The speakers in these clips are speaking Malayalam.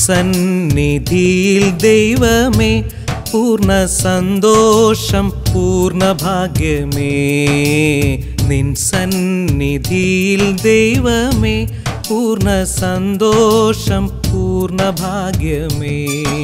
സന്നിധിയിൽ ദൈവമേ പൂർണ്ണ സന്തോഷം പൂർണ്ണ ഭാഗ്യമേ നിൻ സന്നിധിയിൽ ദൈവമേ പൂർണ്ണ സന്തോഷം പൂർണ്ണ ഭാഗ്യമേ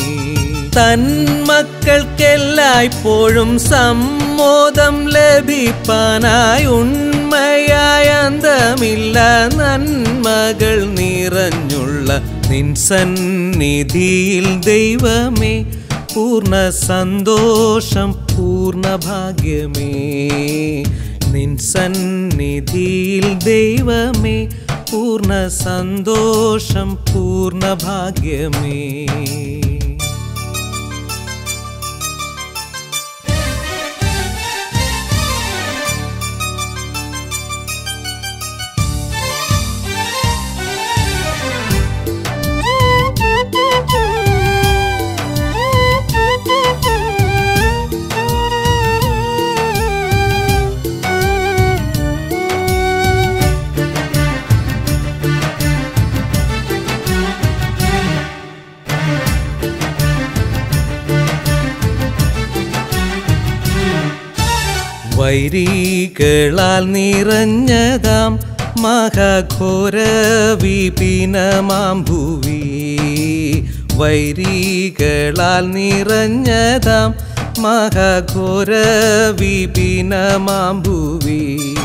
തന്മക്കൾക്കെല്ലായ്പ്പോഴും സമ്മോദം ലഭിപ്പാനായി ഉണ്മയായ അന്തമില്ല നന്മകൾ നിറഞ്ഞുള്ള നിൻ സന്നിധിയിൽ ദൈവമേ പൂർണ്ണ സന്തോഷം പൂർണ്ണ ഭാഗ്യമേ നിൻ സന്നിധിയിൽ ദൈവമേ പൂർണ്ണ സന്തോഷം പൂർണ്ണ ഭാഗ്യമേ വൈരികളാൽ നിറഞ്ഞതാം മഹാഘോര വിപിനമാം ഭുവി വൈരികളാൽ നിറഞ്ഞതാം മഹാഘോര വിപിനമാം ഭുവി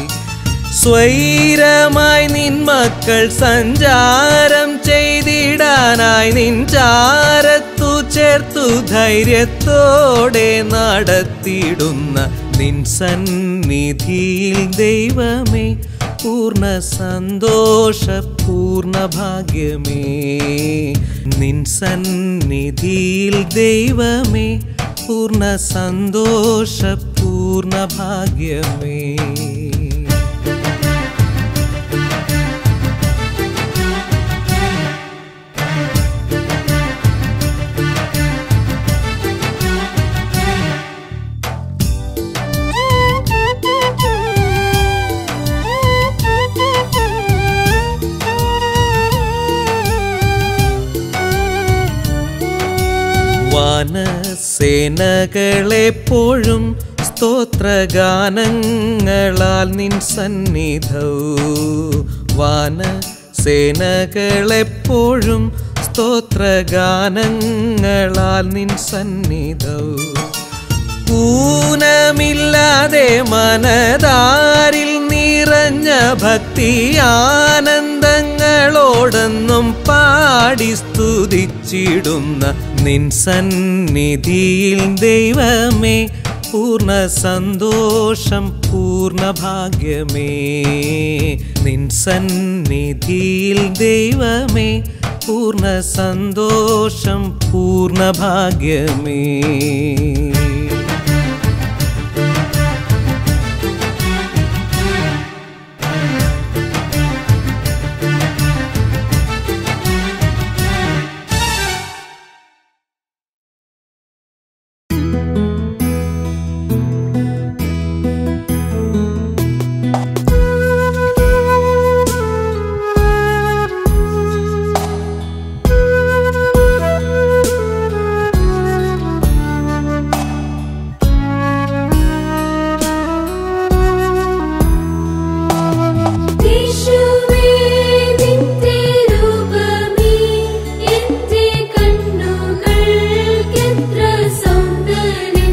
സ്വൈരമായി നിൻ മക്കൾ സഞ്ചാരം ചെയ്തിടാനായി നിൻ ചാരത്തു ചേർത്തു ധൈര്യത്തോടെ നടത്തിയിടുന്ന നിൻ സന്നിധിയിൽ ദൈവമേ പൂർണ്ണ സന്തോഷ പൂർണ്ണ ഭാഗ്യമേ നിൻ സന്നിധിയിൽ ദൈവമേ പൂർണ്ണ സന്തോഷ പൂർണ്ണ ഭാഗ്യമേ വാനസേനകളെപ്പോഴും സ്തോത്രഗാനങ്ങളാൽ നിൻ സന്നിധൗ വാനസേനകളെപ്പോഴും സ്തോത്രഗാനങ്ങളാൽ നിൻ സന്നിധൗ ഊനമില്ലാതെ മനതാരിൽ നിറഞ്ഞ ഭക്തി ആനന്ദങ്ങളോടൊന്നും പാടി സ്തുതിച്ചിടുന്ന നിൻ സന്നിധിയിൽ ദൈവമേ പൂർണ്ണ സന്തോഷം പൂർണ്ണ ഭാഗ്യമേ നിൻ സന്നിധിയിൽ ദൈവമേ പൂർണ്ണ സന്തോഷം പൂർണ്ണ ഭാഗ്യമേ യേശുവേ നിന്റെ രൂപമേ എന്റെ കണ്ണുകൾക്കെത്ര സൗന്ദര്യം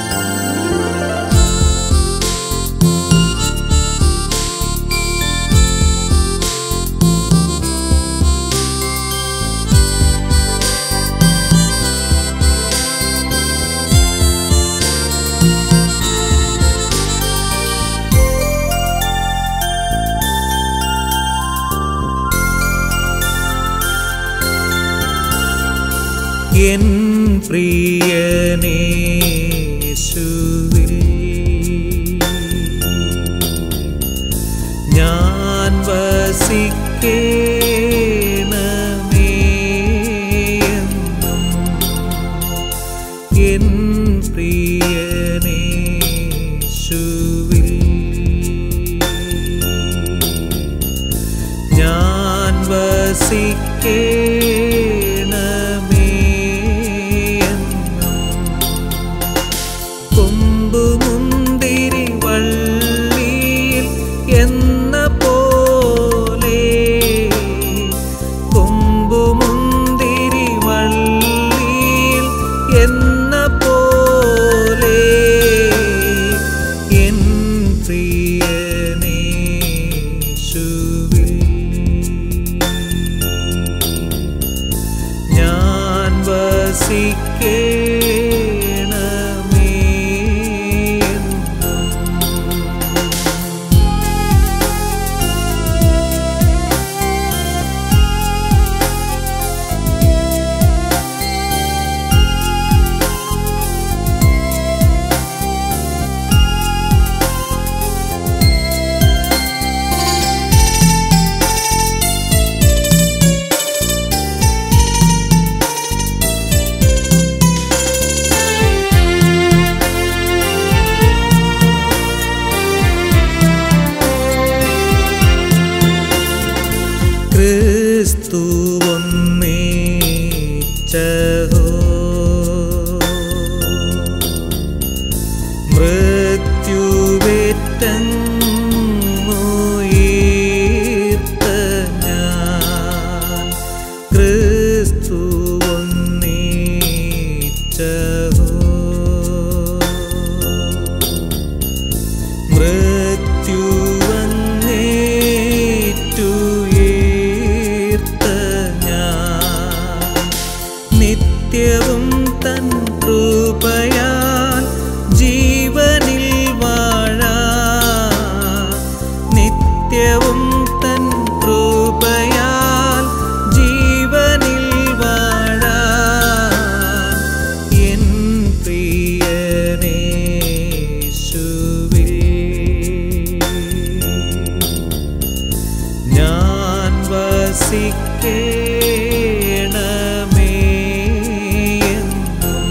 എൻ പ്രിയനേശുവിൽ ഞാൻ വസിക്കേണമേ എന്നും. എൻ പ്രിയനേശുവിൽ ഞാൻ വസിക്കേണമേ എന്നും. കൊമ്പുമുന്തിരി വള്ളിയിൽ എന്ന പോലെ കൊമ്പുമുന്തിരി വള്ളിയിൽ എന്ന പോലെ എൻ പ്രിയനേശുവിൽ ഞാൻ വസിക്കേണമേ എന്നും. ക്രിസ്തു ഒന്നേച്ചഹോ മൃത്യുവേറ്റങ്ങുയർത്ത ഞാൻ ക്രിസ്തു ഒന്നേച്ചഹോ മൃത്യുവങ്ങേറ്റുയർത്ത ഞാൻ നിത്യവും തൻ കൃപയാൽ ജീവനിൽ വാഴാ നിത്യവും തൻ കൃപയാൽ ജീവനിൽ വാഴാ എൻ പ്രിയനേശുവിൽ ഞാൻ വസിക്കേണമേ എന്നും.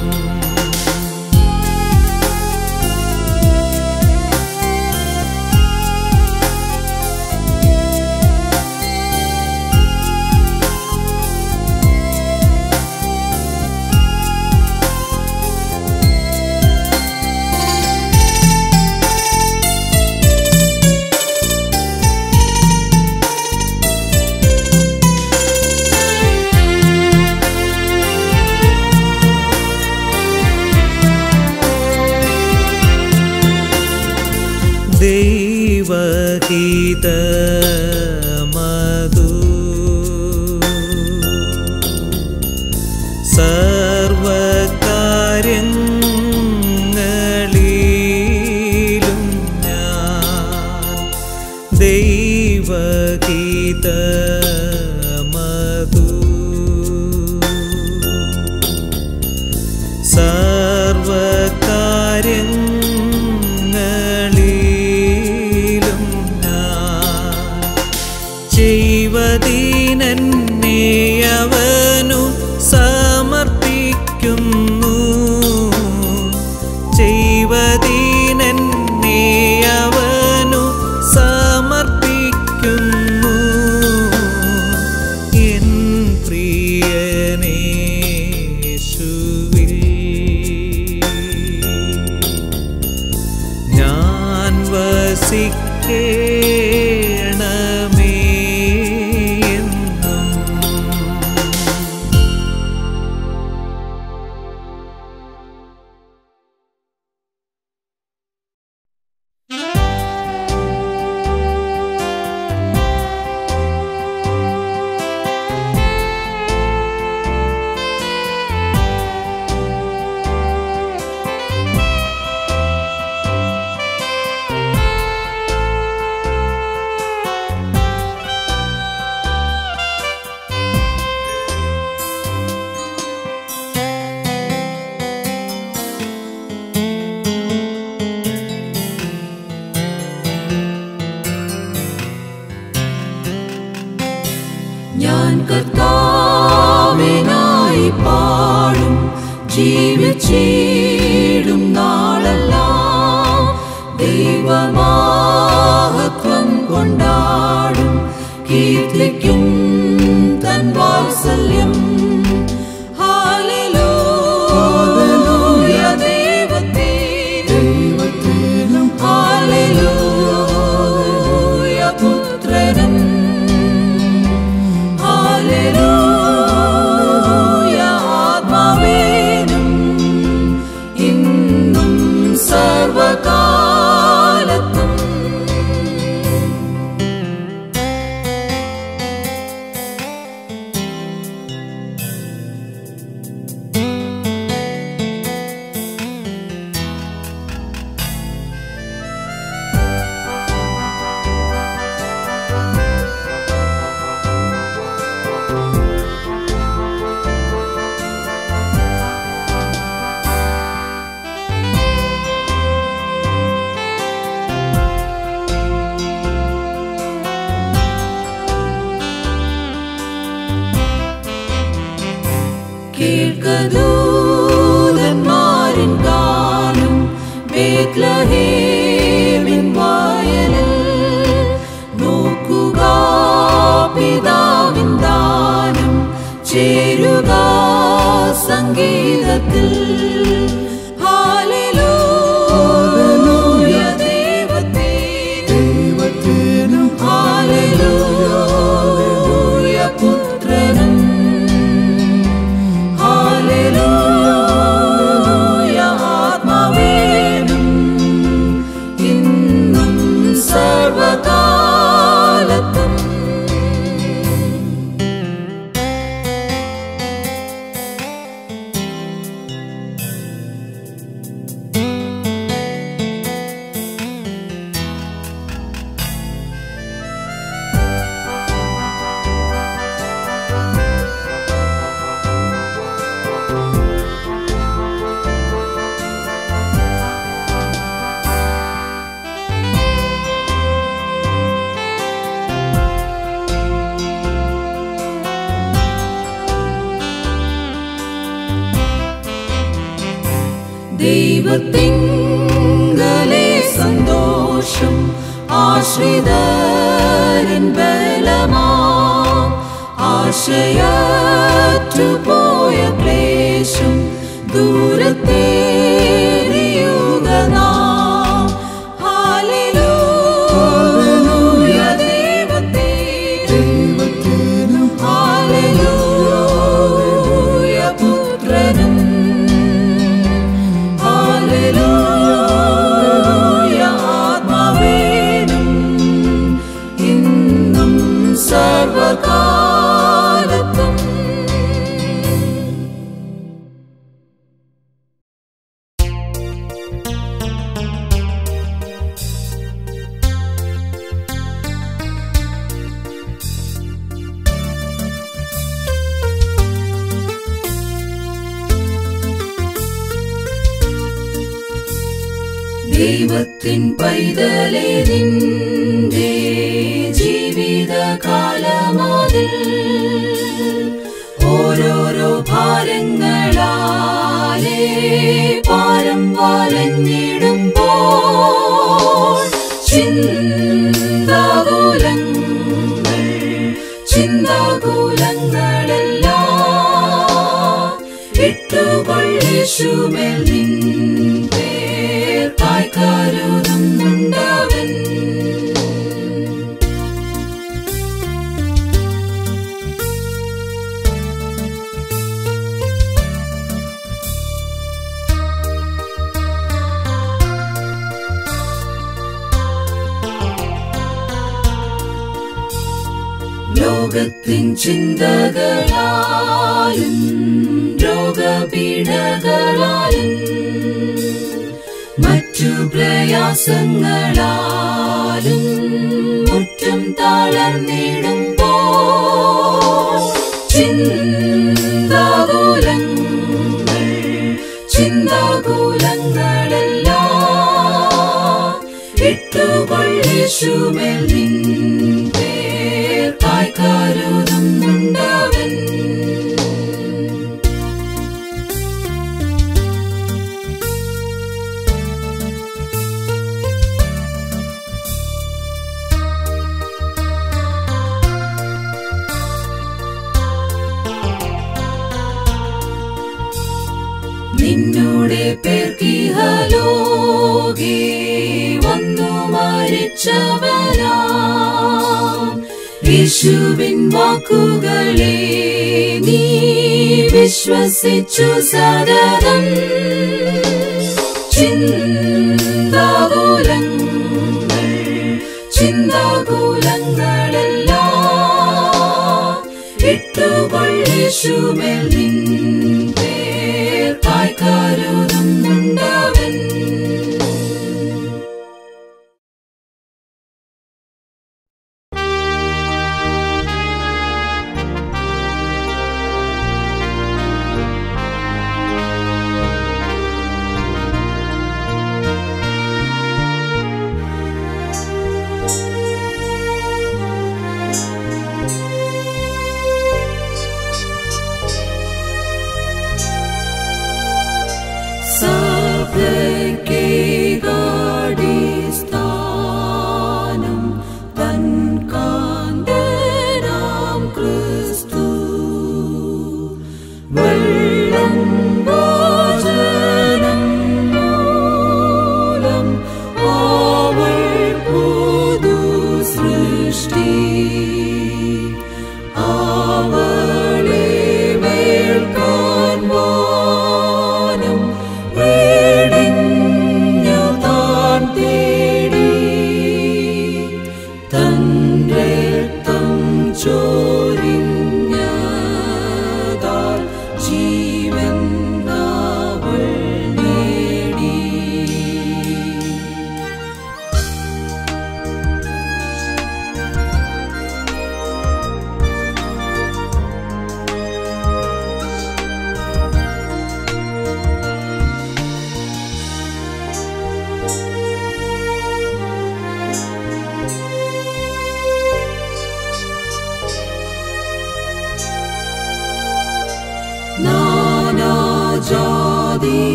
ദൈവഹിതമതു സർവകാര്യങ്ങളിലും ഞാൻ ദൈവഹിതമതു സർവകാര്യങ്ങളിലും ഞാൻ ചെയ്വതീനെന്നെ അവനു സമർപ്പിക്കുന്നു ചെയ്വതീനെന്നെ അവനു സമർപ്പിക്കുന്നു എൻ പ്രിയനേശുവിൽ ഞാൻ വസിക്കേ ബേത്ലഹേമിൻ വായലിൽ നോക്കുക പിതാവിൻ ദാനം ചേരുക സംഗീതത്തിൽ ഹാലലൂയ ദൈവത്തിനും ഹാലലൂയ പുത്രനും ഹാലലൂയ ആത്മാവേനും ഇന്നും സർവകാലത്തും ദൈവത്തിങ്കലെ സന്തോഷം ആശ്രിതരിൻ ബലമാം ആശയറ്റുപോയ ക്ലേശം ദൂരത്തേറിയുക നാം ഹാലലൂയ ദൈവത്തിനും ഹാലലൂയ പുത്രനും ഹാലലൂയ ആത്മാവേനും ഇന്നും സർവകാലത്തും ദൈവത്തിൻ പൈതലേ നിന്റെ ജീവിതകാലമതിൽ ഓരോരോ ഭാരങ്ങളാലേ പാരം വലഞ്ഞിടുമ്പോൾ ചിന്താകുലങ്ങൾ ചിന്താകുലങ്ങളെല്ലാം ഇട്ടുകൊള്ളിഷുമേൽ നിൻ പേർക്കായി കരുതുന്നുണ്ടവൻ ലോകത്തിൻ ചിന്തകളാലും രോഗപീഠകളാലും മറ്റു പ്രയാസങ്ങളാലും മുറ്റം തളർന്നിടുമ്പോ ചിന്താകുലങ്ങൾ ചിന്താകുലങ്ങളെല്ലാം ഇട്ടുകൊള്ളിഷുമേൽ നിൻ പേർക്കായി കരുതുന്നുണ്ടവൻ നിന്നോടെ പേർക്കിഹലോകെ വന്നു മരിച്ചവരാ യേശുവിൻ വാക്കുകളെ നീ വിശ്വസിച്ചു സതതം ചിന്താകുലങ്ങൾ ചിന്താകുലങ്ങളെല്ലാം ഇട്ടുകൊള്ളിഷുമേൽ നിൻ പേർക്കായി കരുതുന്നുണ്ടവൻ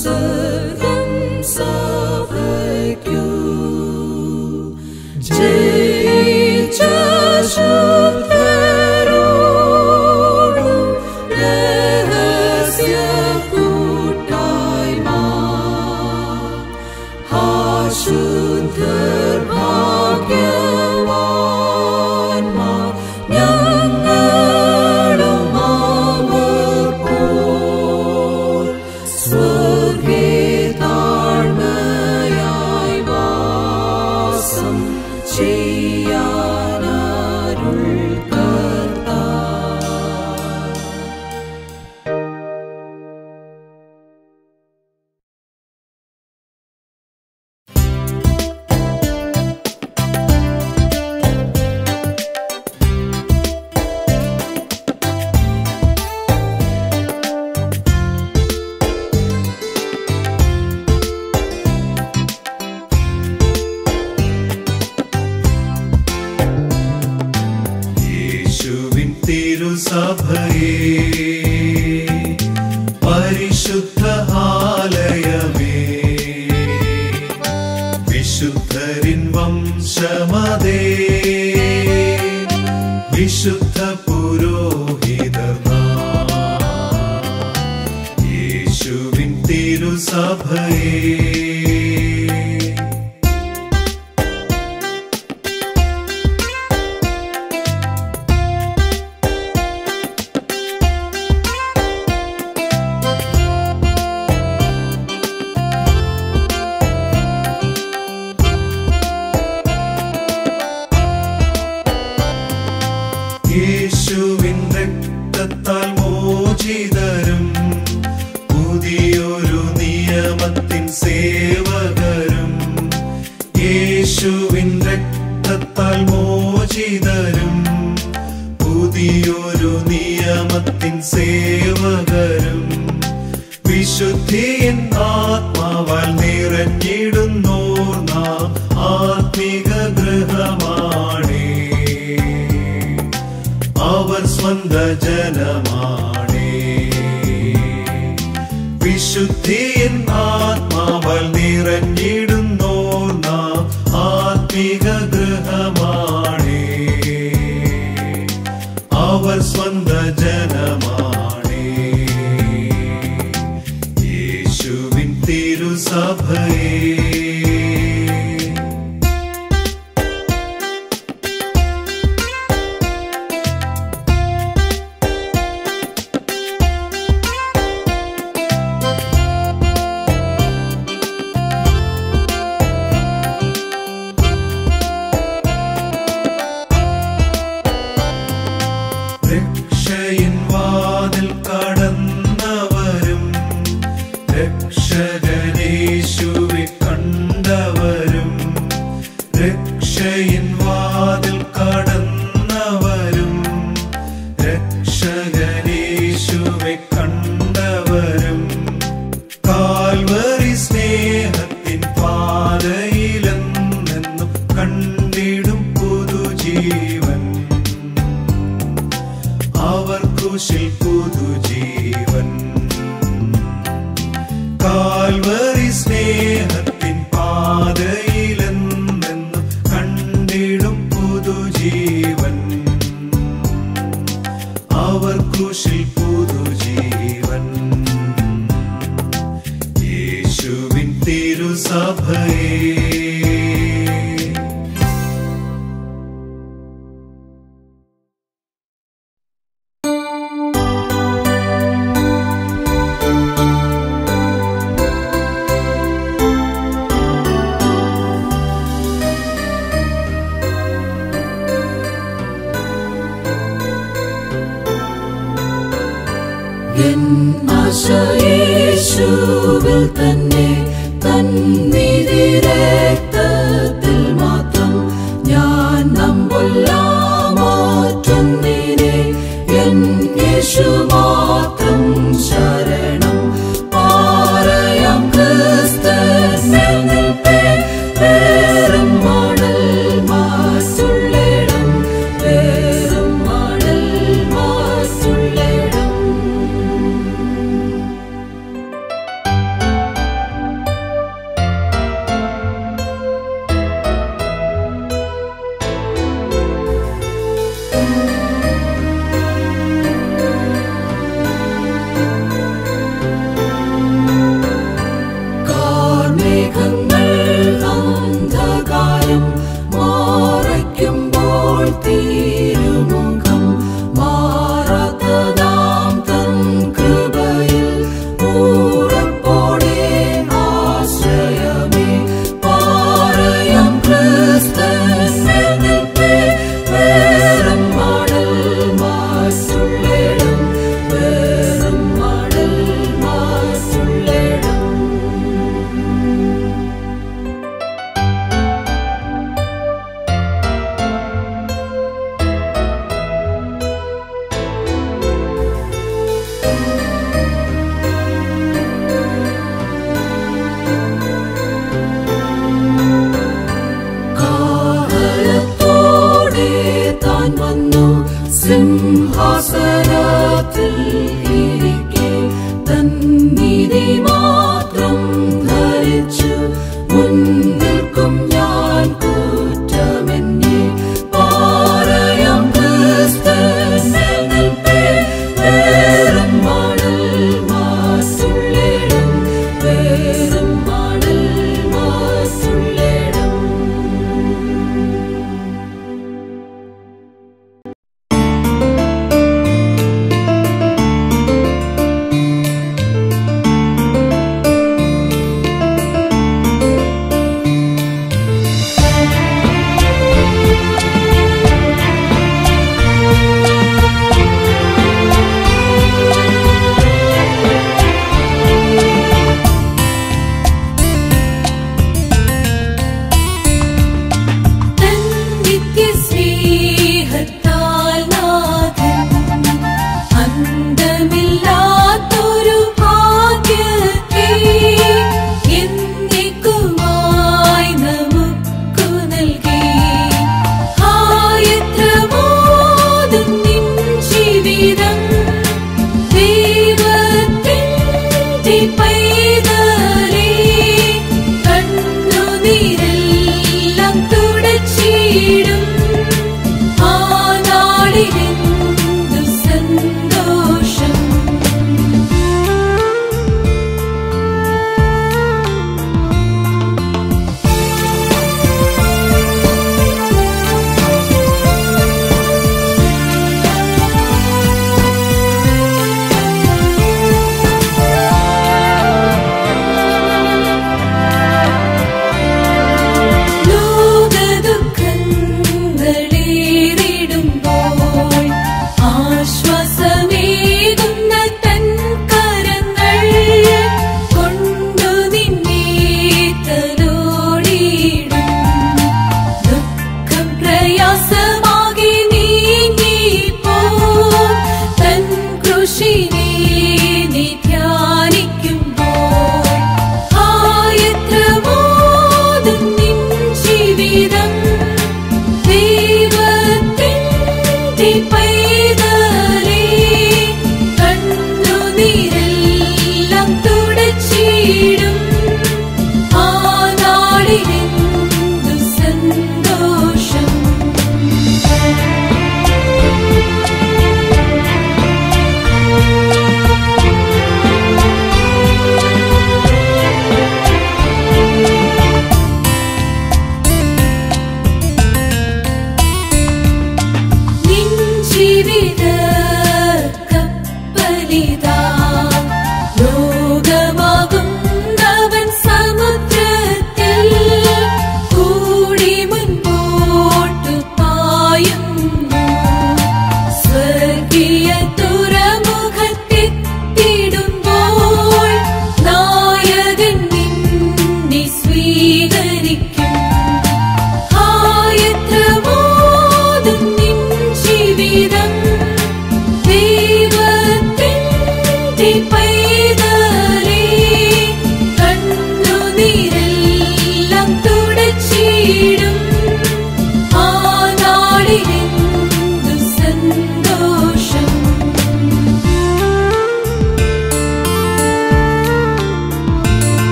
സർവം സഭയ്ക്കു ജയിച്ച ശുദ്ധരോടും രഹസ്യ കൂട്ടായ്മ ആശുദ്ധർ ഭാഗ്യവാന്മാർ ഞങ്ങളും അവർ പോൽ സ്വർഗേ താഴ്മയായി വാസം ചെയ്യാനരുൾ കർത്താവ് യേശുവിൻ തിരുസഭയെ പരിശുദ്ധ ആലയമേ വിശുദ്ധരിൻ വംശമതേ വിശുദ്ധ പുരോഹിതർ യേശുവിൻ തിരുസഭയെ യേശുവിൻ രക്തത്താൽ മോചിതരും പുതിയൊരു നിയമത്തിൻ സേവകരും യേശുവിൻ രക്തത്താൽ മോചിതരും പുതിയൊരു നിയമത്തിൻ സേവകരും വിശുദ്ധിயின் ആത്മാവാൽ നിറഞ്ഞിടുന്നോർ നാം ആത്മിക ഗൃഹമാണേ അവർ സ്വന്ത ജനമാണേ വിശുദ്ധിயின் ആത്മാവാൽ നിറഞ്ഞിടുന്നോർ നാം ആത്മിക ഗൃഹമാണേ അവർ സ്വന്ത ജനമാണേ യേശുവിൻ തിരുസഭയെ രക്ഷയിൻ വാതിൽ കടന്നവരും രക്ഷകനേശുവെ കണ്ടവരും രക്ഷയിൻ വാതിൽ കടന്നവരും രക്ഷകനേശുവെ കണ്ടവരും കാൽവറി സ്നേഹത്തിൻ പാതയിലെന്നെന്നും കണ്ടിടും പുതുജീവൻ അവർ കുശിൽ പുതുജീവൻ കാൽവറി സ്നേഹത്തിൻ പാതയിലെന്നെന്നും കണ്ടിടും പുതുജീവൻ അവർ കുശിൽ പുതുജീവൻ യേശുവിൻ തിരുസഭയെ എൻ ആശ യേശുവിൽ തന്നെ തന്നിധി രക്തത്തിൽ മാത്രം ഞാൻ നമ്പുള്ള മാറ്റുന്നിനെ എൻ യേശു മാത്രം ശരണം പാറയാം ക്രിസ്തനിൽ നിൽപ്പേ വേറും മണൽ മാറ്റുള്ളിടം വേറും മണൽ മാറ്റുള്ളിടം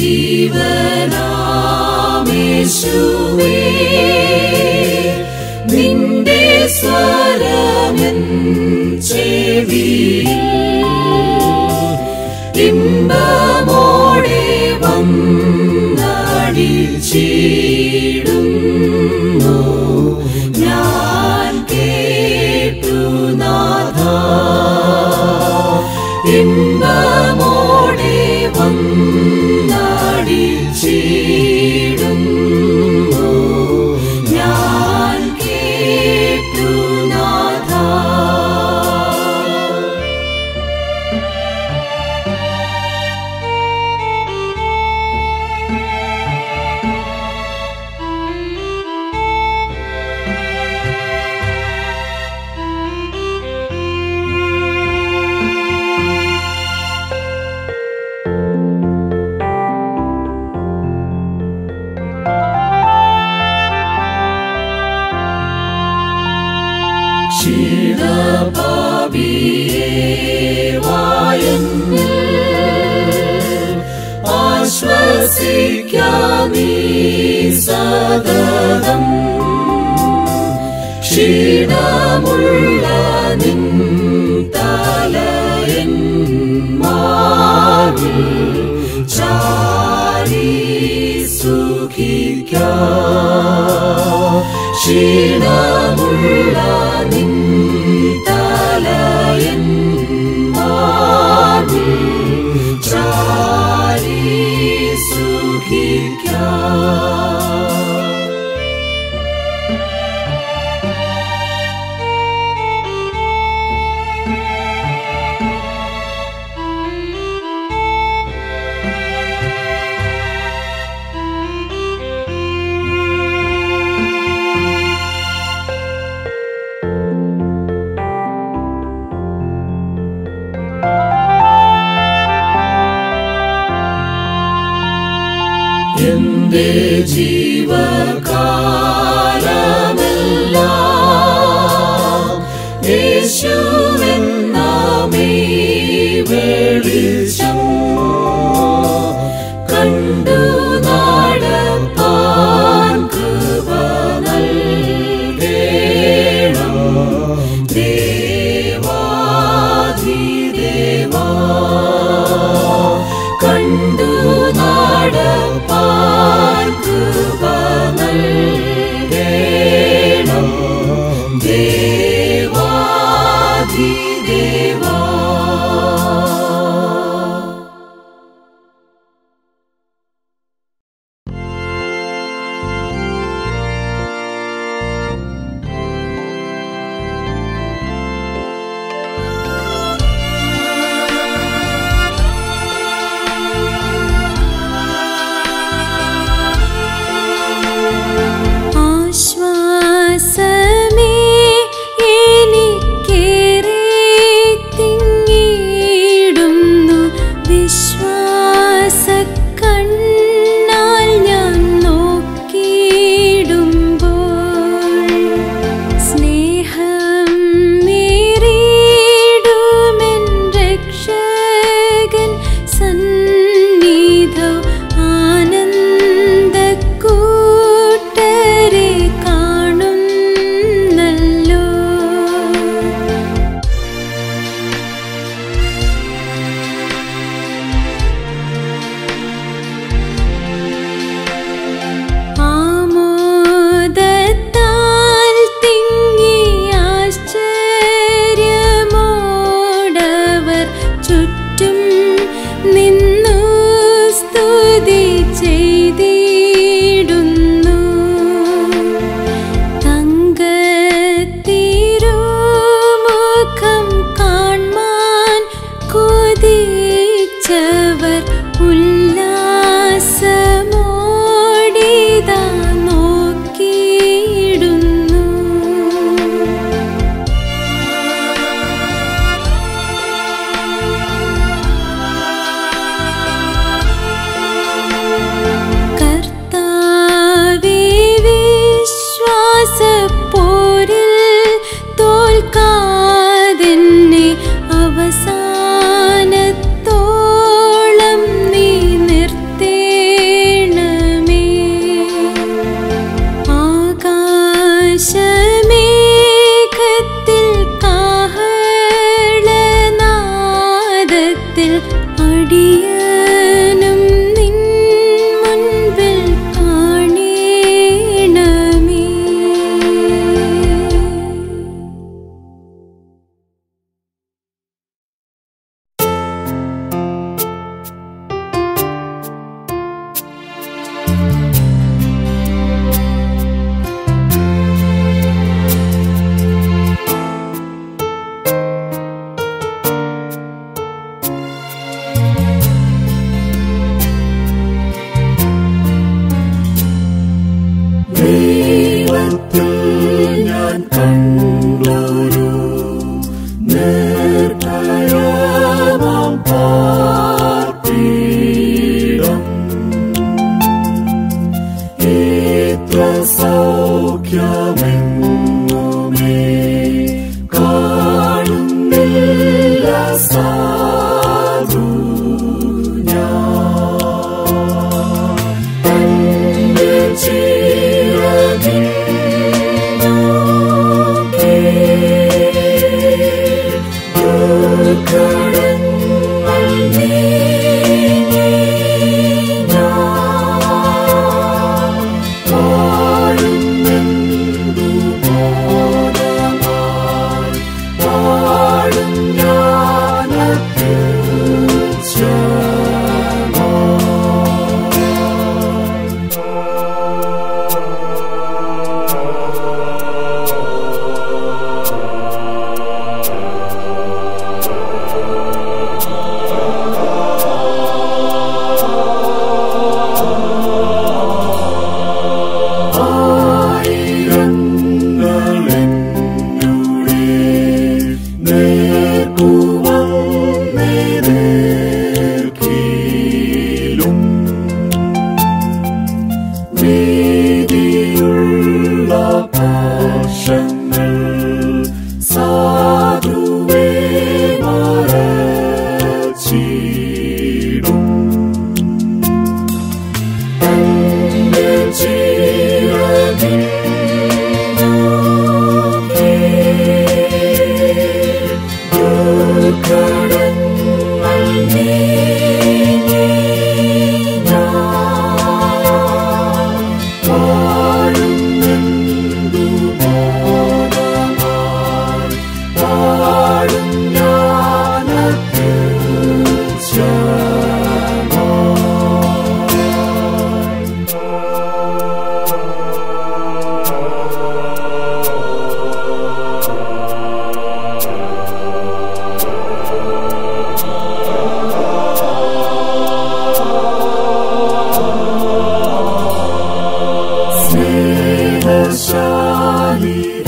ജീവനാമേശുവേ നിന്റെ സ്വരമെൻ ചെവിയിൽ ഇമ്പമോടെ വന്നടിച്ചിടുന്നു ഞാൻ കേട്ടു നാഥ ഇമ്പമോടെ വന്നടിച്ചിടുന്നു ഞാൻ കേട്ടു നാഥ ക്ഷീണപാപിയേവായെന്നിൽ ആശ്വസിക്കാമീ സതതം ക്ഷീണമുള്ള നിൻ തലയൻ മാവിൽ ചാരി സുഖിക്കാ ക്ഷീണമുള്ള നിൻ തലയൻ മാവിൽ ചാരി സുഖിക്കാ എന്റെ ജീവകാലമെല്ലാം യേശുവെന്നാമേ വെളിച്ചം കണ്ടു നാടപ്പാൻ കൃപ നൽകേണം ദേവാധിദേവാ കണ്ടു നാടപ്പാൻ കൃപ നൽകേണം ദേവാധിദേവാ ആശ്വാസമേ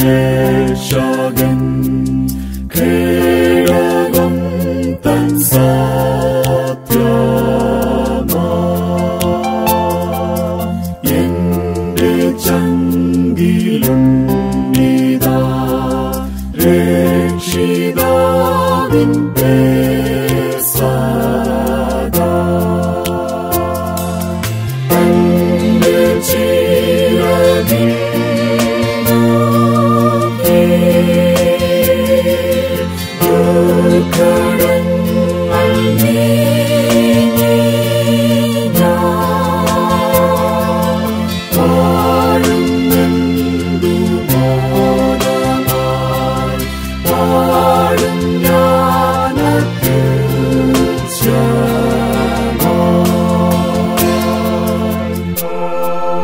രക്ഷകൻ കേടകം തൻ സത്യമാ എന്റെ ചങ്കിലും നീതാ രക്ഷിതാവിൻ പേർ സദാ തന്റെ ചിറകിൽ നോക്കി ദുർഘടങ്ങൾ നീങ്ങി ഞാൻ പാടുന്നെന്തു മോദമായി പാടും ഞാൻ അത്യുച്ചമായി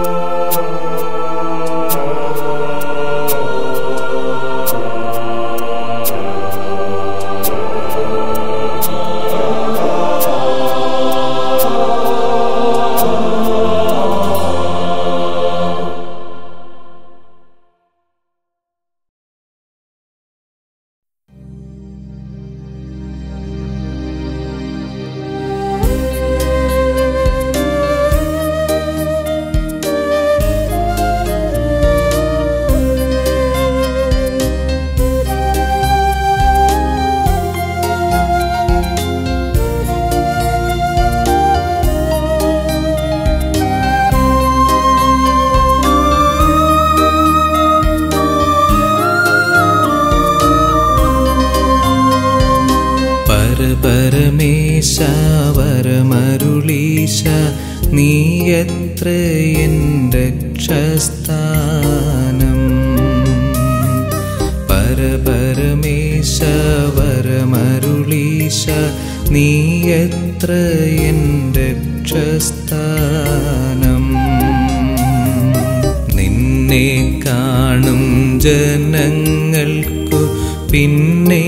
പരപരമേശ വരമരുളീശ നീ എത്ര എൻ്റെ രക്ഷസ്ഥാനം പരപരമേശ വരമരുളീശ നീ എത്ര എൻ്റെ രക്ഷസ്ഥാനം നിന്നെ കാണും ജനങ്ങൾക്കു പിന്നെ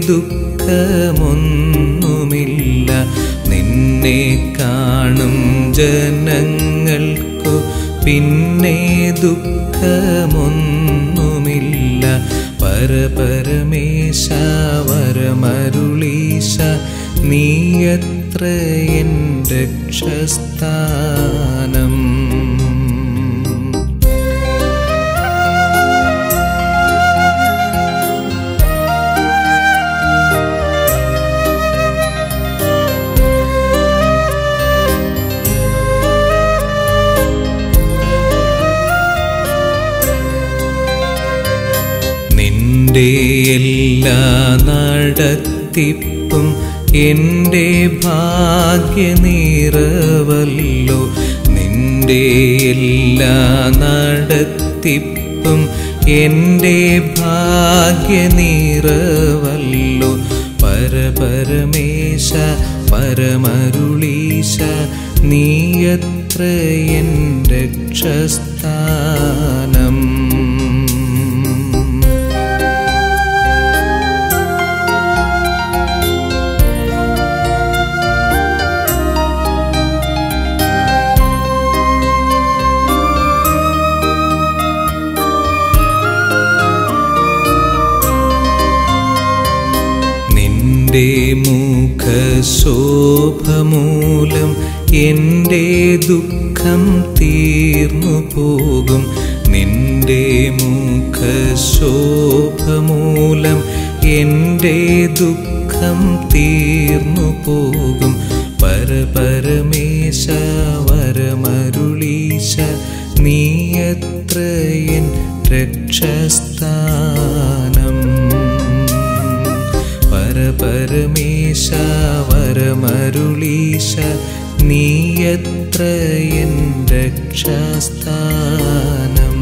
ദുഃഖമൊന്നുമില്ല നിന്നെ കാണും ജനങ്ങൾക്കു പിന്നെ ദുഃഖമൊന്നുമില്ല പരപരമേശ വരമരുളീശ നീ എത്ര എൻ്റെ രക്ഷസ്ഥാനം നിന്റെ എല്ലാ നടത്തിപ്പും എൻ്റെ ഭാഗ്യനിറവല്ലോ നിന്റെ എല്ലാ നടത്തിപ്പും എൻ്റെ ഭാഗ്യനിറവല്ലോ പരപരമേശ പരമരുളീശ നീ എത്ര എൻ രക്ഷസ്ഥാനം നിന്റെ മുഖശോഭമൂലം എൻ്റെ ദുഃഖം തീർന്നു പോകും നിന്റെ മുഖശോഭമൂലം എൻ്റെ ദുഃഖം തീർന്നു പോകും പരപരമേശ വരമരുളീശ നീ എത്ര എൻ രക്ഷസ്ഥാനം പരപരമേശ വരമരുളീശ നീ എത്ര എൻ രക്ഷാസ്ഥാനം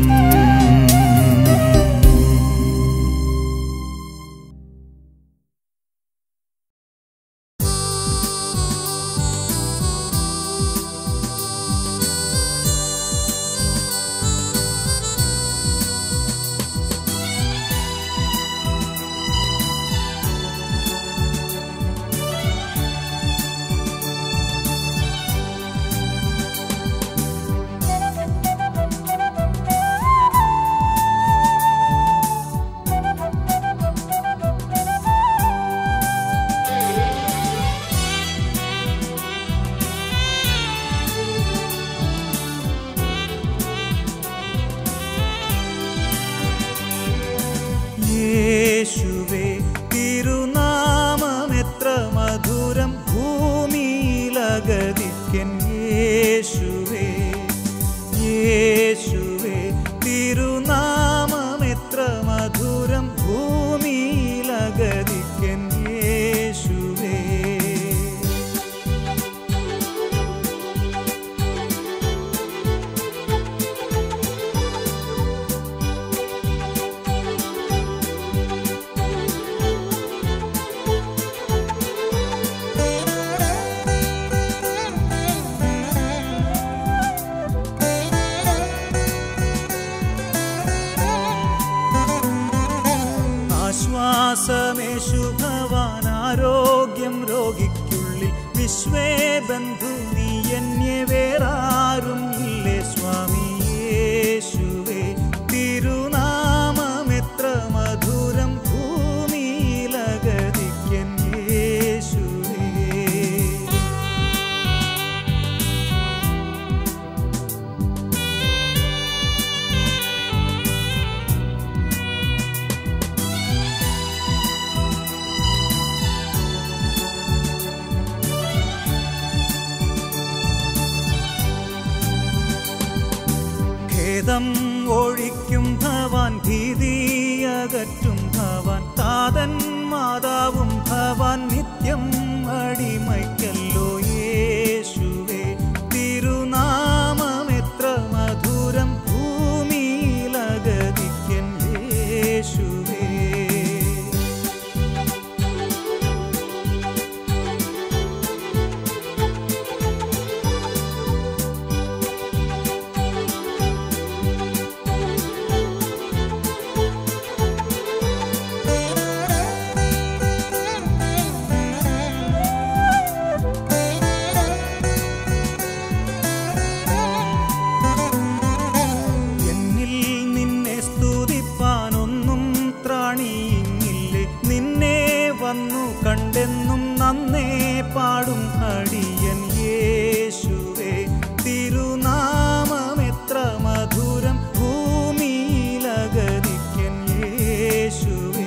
ും യേശുവേ തിരുനാമമെത്ര മധുരം ഭൂമിയിലഗതിക്കൻ യേശുവേ യേശുവേ തിരുനാമമെത്ര മധുരം ഭൂമിയിലഗതിക്കൻ യേശുവേ ആശ്വാസമേശു ഭവാൻ ആരോഗ്യം രോഗിക്കുള്ളിൽ വിശ്വേ ബന്ധു നീ എന്നെ വേറാരും ഇല്ലേ സ്വാമി യേശുവേ തിരുനാമമെത്ര മധുരം ഭൂമിയിലഗതിക്കൻ യേശുവേ ഖേദം ഒഴിക്കും ഭവാൻ ഭീതിയകറ്റും ഭവാൻ താതൻ മാതാവും ഭവാൻ നിത്യം അടിമയ്ക്കല്ലോ യേശുവേ തിരുനാമമെത്ര മധുരം ഭൂമിയിലഗതിക്കൻ യേശുവേ എന്നിൽ നിന്നെ സ്തുതിപ്പാനൊന്നും ത്രാണിയിങ്ങില്ലേ നിന്നെ വന്നു കണ്ടെന്നും നന്നേ പാടും അടിയൻ യേശുവേ തിരുനാമമെത്ര മധുരം ഭൂമിയിലഗതിക്കൻ യേശുവേ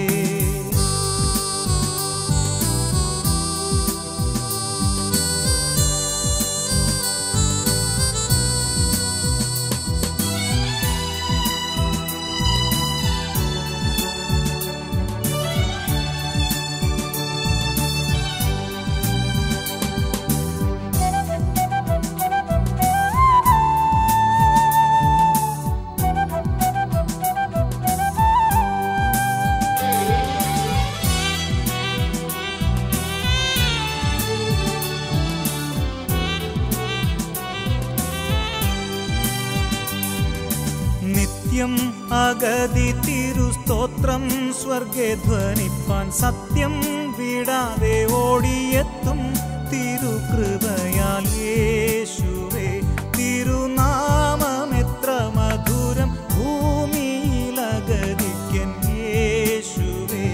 നിത്യം അഗതി തിരുസ്തോത്രം സ്വർഗേ ധ്വനിപ്പാൻ സത്യം വിടാതെ ഓടിയെത്തും തിരുകൃപയാൽ യേശുവേ തിരുനാമമെത്ര മധുരം ഭൂമിയിലഗതിക്കൻ യേശുവേ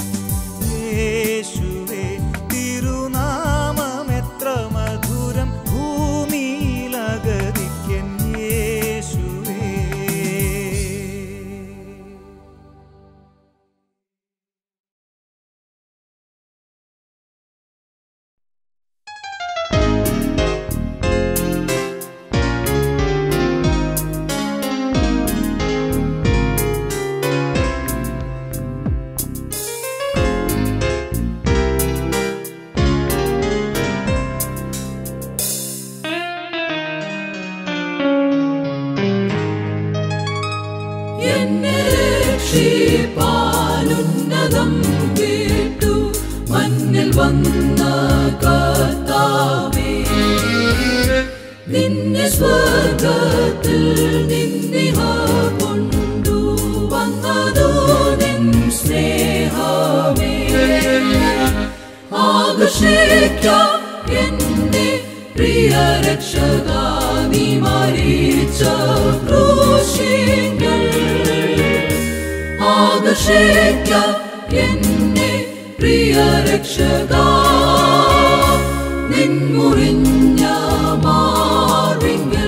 യേശുവേ തിരുനാമമെത്ര മധുരം ഭൂമിയിലഗതിക്കൻ യേശുവേ എന്നെ രക്ഷിപ്പാനുന്നതം കേട്ടു മണ്ണിൽ വന്ന കർത്താവേ നിന്നെ സ്വർഗത്തിൽ നിന്നിഹ കൊണ്ടു വന്നതു നിൻ സ്നേഹമേ ആകർഷിക്ക എന്നെ പ്രിയ രക്ഷക നീ മരിച്ച ക്രൂശിങ്ങൾ ആകർഷിക്ക എന്നെ പ്രിയ രക്ഷക നിൻ മുറിഞ്ഞ മാറിങ്ങൾ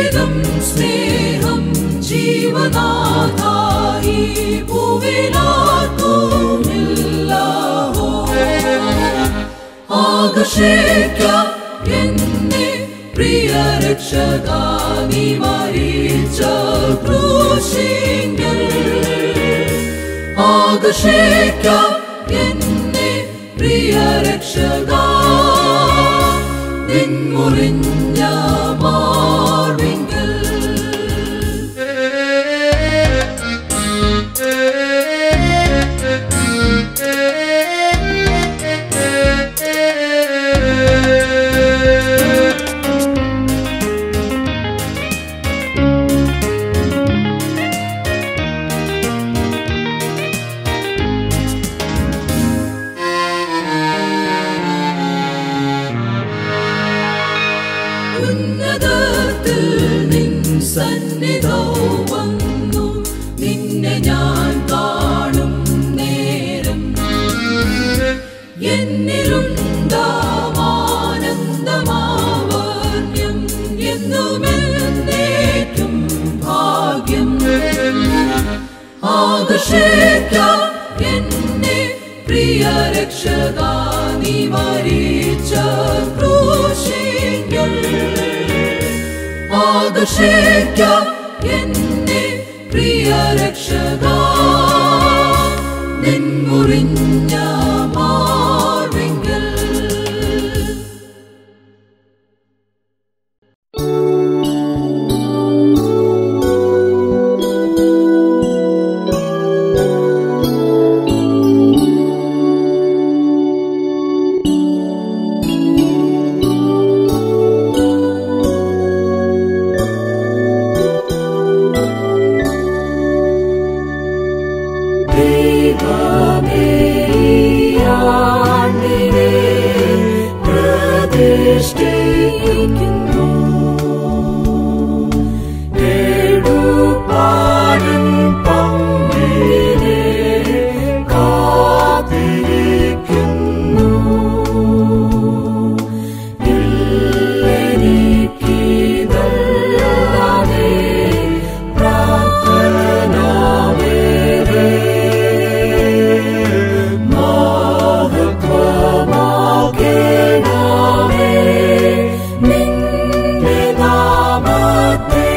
ഭേദം സ്നേഹം ജീവനാഥായി ഭൂവിലാർക്കുമില്ലാഹോ ആകർഷിക്ക എന്നെ പ്രിയ രക്ഷകാനി മരിച്ച ക്രൂശിങ്കൽ ആകർഷിക്ക എന്നെ പ്രിയ രക്ഷക നിൻമുറിഞ്ഞ മാർവിങ്കൽ ഉന്നതത്തിൽ നിൻ സന്നിധോ വന്നു നിന്നെ ഞാൻ കാണും നേരം എന്നിലുണ്ടാമാനന്ദമാവർണ്യം എന്നുമെന്നേക്കും ഭാഗ്യം ആകർഷിക്ക എന്നെ പ്രിയ രക്ഷകാ നീ മരിച്ച ക്രൂശിങ്കൽ ആകർഷിക്ക എന്നെ പ്രിയ രക്ഷകാ നിൻമുറിഞ്ഞ മാർവിങ്കൽ ദൈവമേയാണ്ടിനെ പ്രതിഷ്ഠിക്കുന്നു. എടുപ്പാനും പങ്കിനെ കാത്തിരിക്കുന്നു. ഇല്ലെനിക്കിതല്ലാതെ പ്രാർത്ഥനാവേറെ മഹത്വമാകേണമേ നിന്റെ നാമത്തെ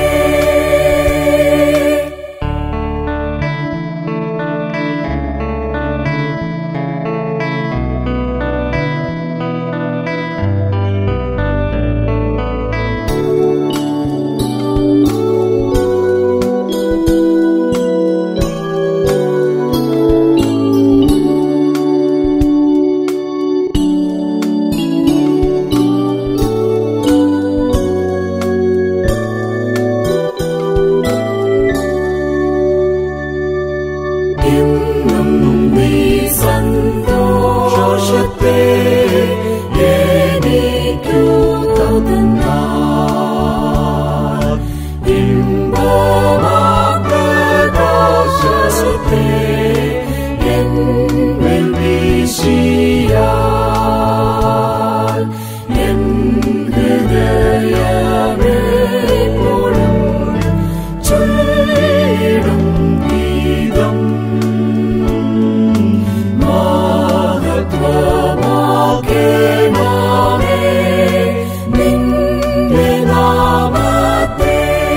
എന്നും നീ സന്തോഷത്തെ എനിക്കു തന്നാൽ ഇമ്പമാപ്രകാശത്തെ എന്നിൽ വീശിയാൽ എൻ ഹൃദയമെപ്പോഴും ചൊല്ലിടും ഗീതം മഹത്വമാകേണമേ നിന്റെ നാമത്തെ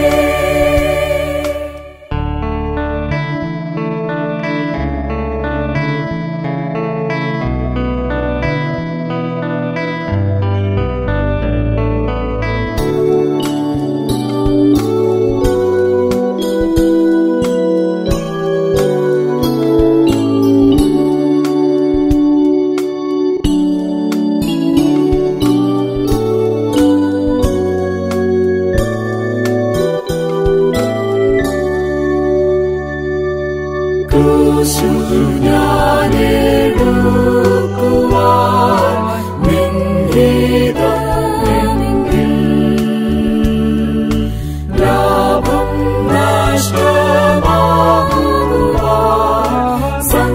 ക്രൂശു ഞാനെടുക്കുവാൻ നിൻഹിതമെങ്കിൽ ലാഭം നഷ്ടമാകുവാൻ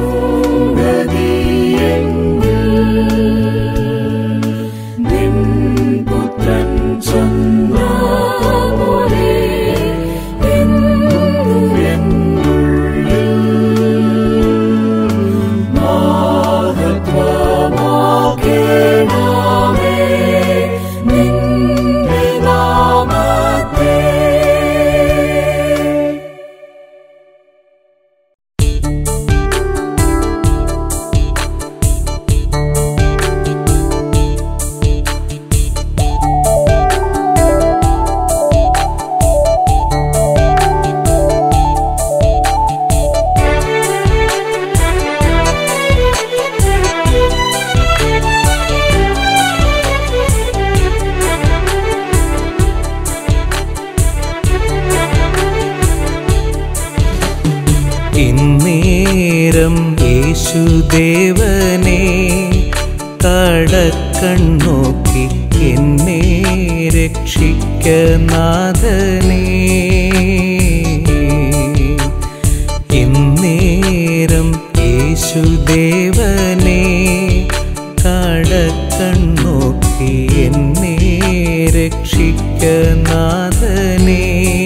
സംഗതിയെങ്കിൽ നിൻ പുത്രൻ ചൊന്ന പോലെ യേശുദേവനെ കടക്കണ്ണോക്കി എന്നെ രക്ഷിക്ക നാഥനേ ഇന്നേരം യേശുദേവനെ കടക്കണ്ണോക്കി എന്നെ രക്ഷിക്ക നാഥനേ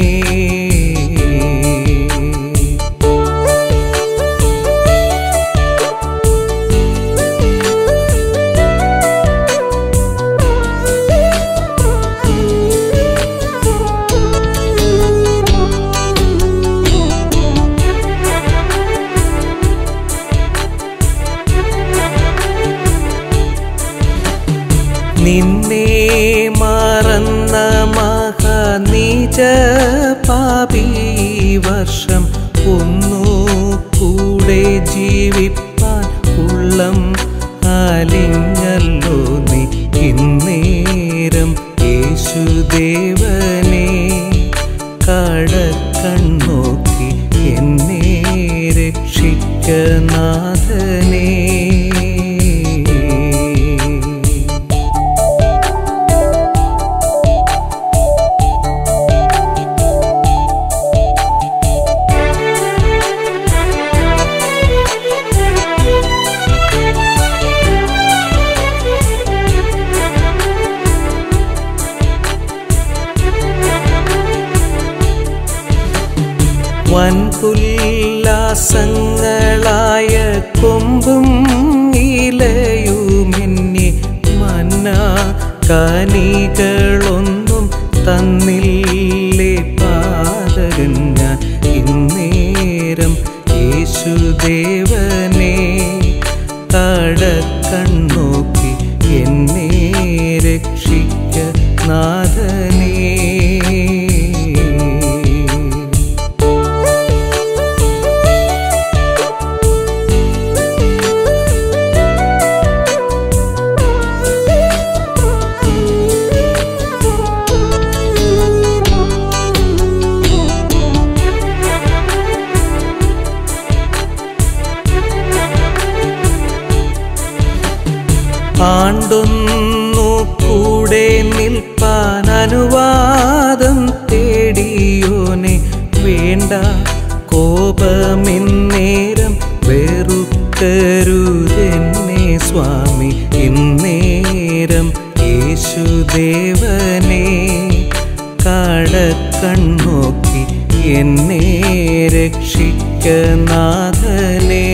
നിന്നെ മറന്ന മഹാനീച പാപി വർഷം ഒന്നു കൂടെ ജീവിപ്പാൻ ഉള്ളം അലിഞ്ഞല്ലോ നീ ഇന്നേരം യേശുദേവനെ കടക്കണ്ണോക്കി എന്നെ രക്ഷിക്ക നാഥനേ വൻപുല്ലാസങ്ങളായ കൊമ്പും ഇലയുമെന്നെ മന്ന കനികളൊന്നും തന്നില്ലേ പാതകൻ ഞാൻ ഇന്നേരം യേശുദേവനെ കടക്കണ്ണോക്കി എന്നെ രക്ഷിക്ക നാഥനേ ആണ്ടൊന്നു കൂടെ നിൽപ്പാൻ അനുവാദം തേടിയോനെ വേണ്ട കോപമിന്നേരം വെറുക്കരുതെന്നെ സ്വാമി ഇന്നേരം യേശുദേവനെ കടക്കണ്ണോക്കി എന്നെ രക്ഷിക്ക നാഥനേ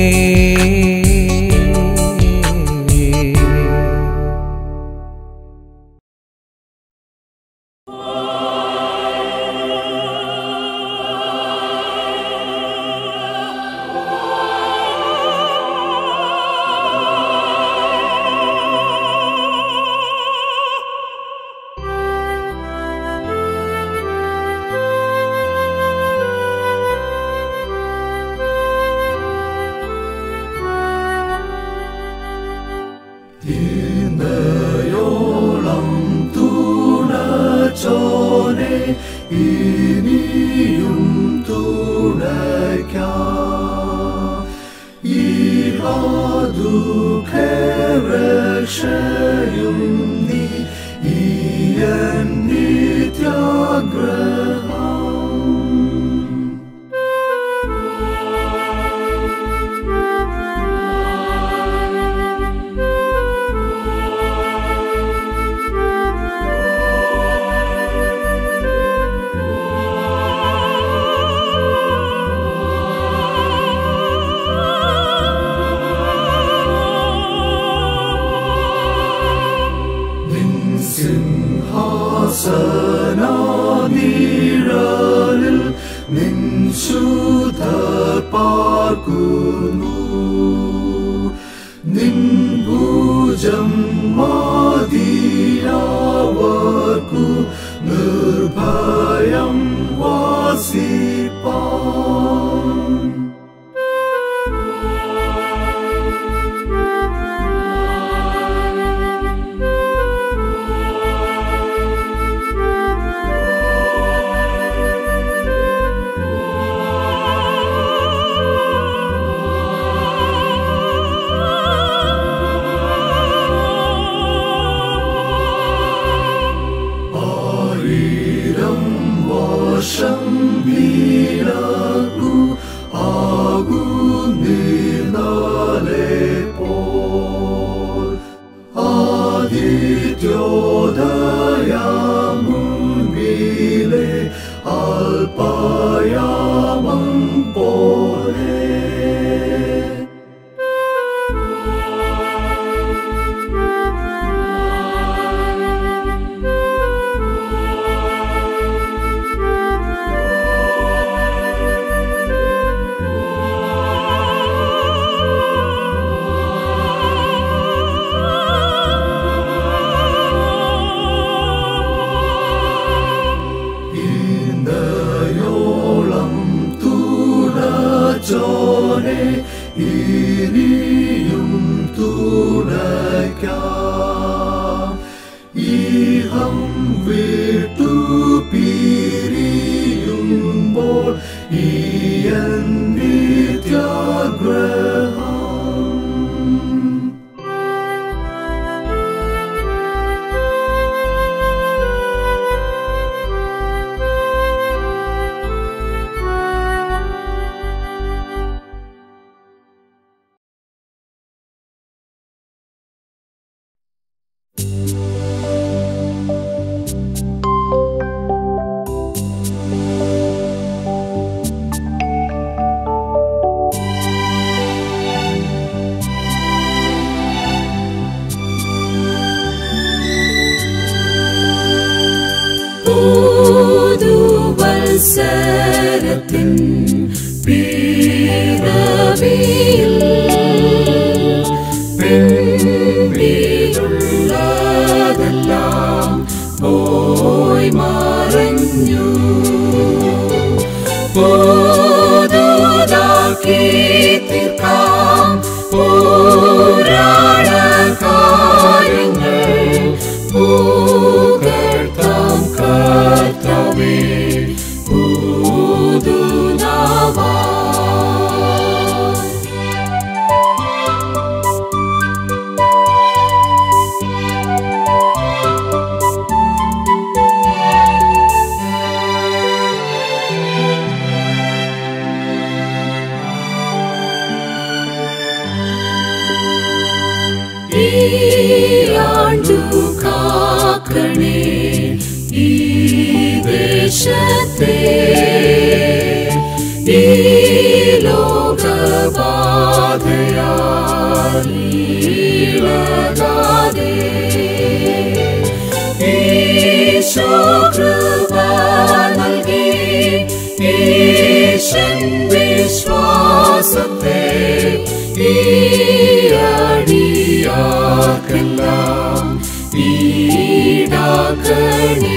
സിംഹാസനാനിഴലിൽ നിൻ ശുദ്ധ പാർക്കുന്നു നിൻ ഭുജം മാതിയാവർക്കു നിർഭയം വാസിപ്പാൻ ും എൻ നിത്യാഗ്രഹം പുതുവത്സരത്തിൻ പിറവിയിൽ പിൻപിലുള്ളതെല്ലാം പോയി മറഞ്ഞു പുതുതാക്കി തീർക്കാം പുരാണ കാര്യങ്ങൾ പുകഴ്ത്താം കർത്താവേ പുതുനാവാ ഈ ആണ്ടു കാക്കണേ ഈ ദേശത്തെ ഈ ലോകബാധയാലീളകാതെ ഈശോ കൃപ നൽകി ഈശൻ വിശ്വാസത്തെ ഈ അടിയാക്കെല്ലാം ഈടാക്കണേ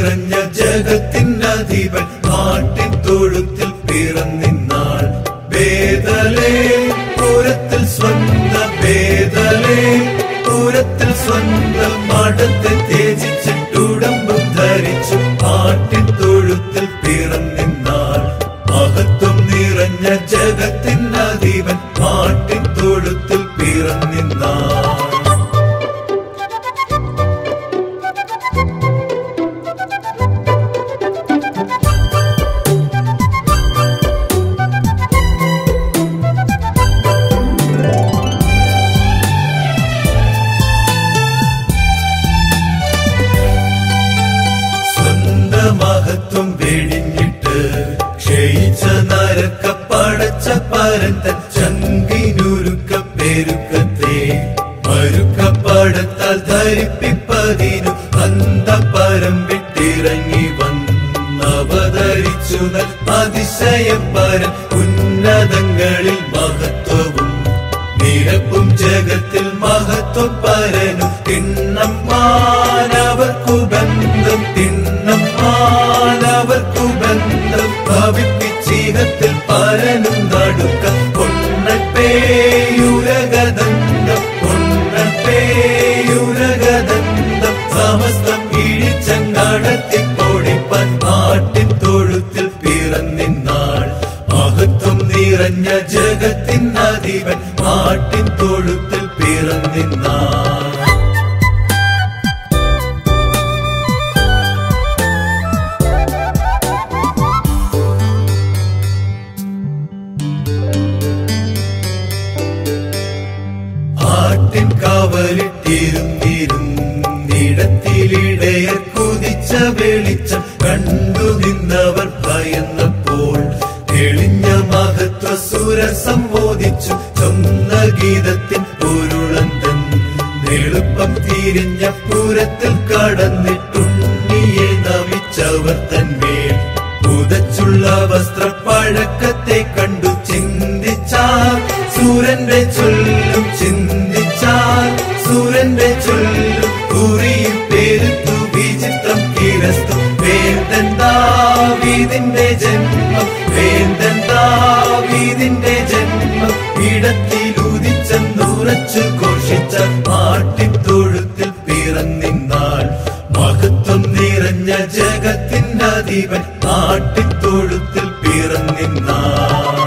നിറഞ്ഞ ജഗത്തിനധിപൻ നാട്ടിൻ തൊഴുത്തിൽ പിറന്നിന്നാൾ വേദലേ പൂരത്തിൽ സ്വന്ത വേദലേ പൂരത്തിൽ സ്വന്തം മഠത്തെ ത്യജിച്ചിട്ടുടമ്പും ധരിച്ചു നാട്ടിൻ തൊഴുത്തിൽ പിറന്നിന്നാൾ മഹത്വം നിറഞ്ഞ ജഗത്തിനധിപൻ നാട്ടിൻ തൊഴുത്തിൽ പിറന്നിന്നാൾ സ്വന്ത മഹത്വം വെടിഞ്ഞിട്ട് ക്ഷയിച്ച നരക്ക പടച്ച പരന്തൻ ചങ്കിനുരുക്ക പെരുക്കത്തെ മരുക്കപ്പടത്താൽ ധരിപ്പിപ്പതിനു അന്തപരം വിട്ടിറങ്ങി വന്നവതരിച്ചു നൽ അതിശയപ്പരൻ ഉന്നതങ്ങളിൽ മഹത്വവും നിരപ്പും ജഗത്തിൽ മഹത്വം പരനും തിണ്ണം മാനവർക്കു ബന്ധം തിണ്ണം മാനവർക്കു ബന്ധം ഭവിപ്പിച്ചീഹത്തിൽ പരനും നടുക്ക പൊണ്ണപ്പേയുരഗദന്തം പൊണ്ണപ്പേയുരഗദന്തം സമസ്തം ഇഴിച്ചങ്ങടത്തി പൊടിപ്പൻ നാട്ടിൻ തൊഴുത്തിൽ പിറന്നിന്നാൾ മഹത്വം നിറഞ്ഞ ജഗത്തിൻ അധിപൻ നാട്ടിൻ തൊഴുത്തിൽ പിറന്നിന്നാൾ ആട്ടിൻ കാവലിട്ടിരുന്നിരുന്നിടത്തിലിടയർ കുതിച്ച വെളിച്ചം കണ്ടു നിന്നവർ ഭയന്നപ്പോൾ തെളിഞ്ഞ മഹത്വ സുര സംബോധിച്ചു ചൊന്ന ഗീതത്തിൻ പൊരുളന്തൻ എളുപ്പം തിരിഞ്ഞ പൂരത്തിൽ കടന്നിട്ടുണ്ണിയെ നമിച്ചവർ തന്മേൽ പുതച്ചുള്ള വസ്ത്രപ്പഴക്കത്തെ കണ്ടു ചിന്തിച്ചാൽ സൂരന്റെ ചൊല്ലും ചിന്തിച്ചാൽ സൂരന്റെ ചൊല്ലും കുറിയിൽ പേരുത്തു വിചിത്രം കിരസ്തു വേന്തൻ ദാവീദിന്റെ ജന്മം വേന്തൻ ദാവീദിന്റെ ജന്മം ഇടത്തിലുദിച്ചെന്നുറച്ചു ഘോഷിച്ച നാട്ടിൻ തൊഴുത്തിൽ പിറന്നിന്നാൾ മഹത്വം നിറഞ്ഞ ജഗത്തിൻ അധിപൻ നാട്ടിൻ തൊഴുത്തിൽ പിറന്നിന്നാൾ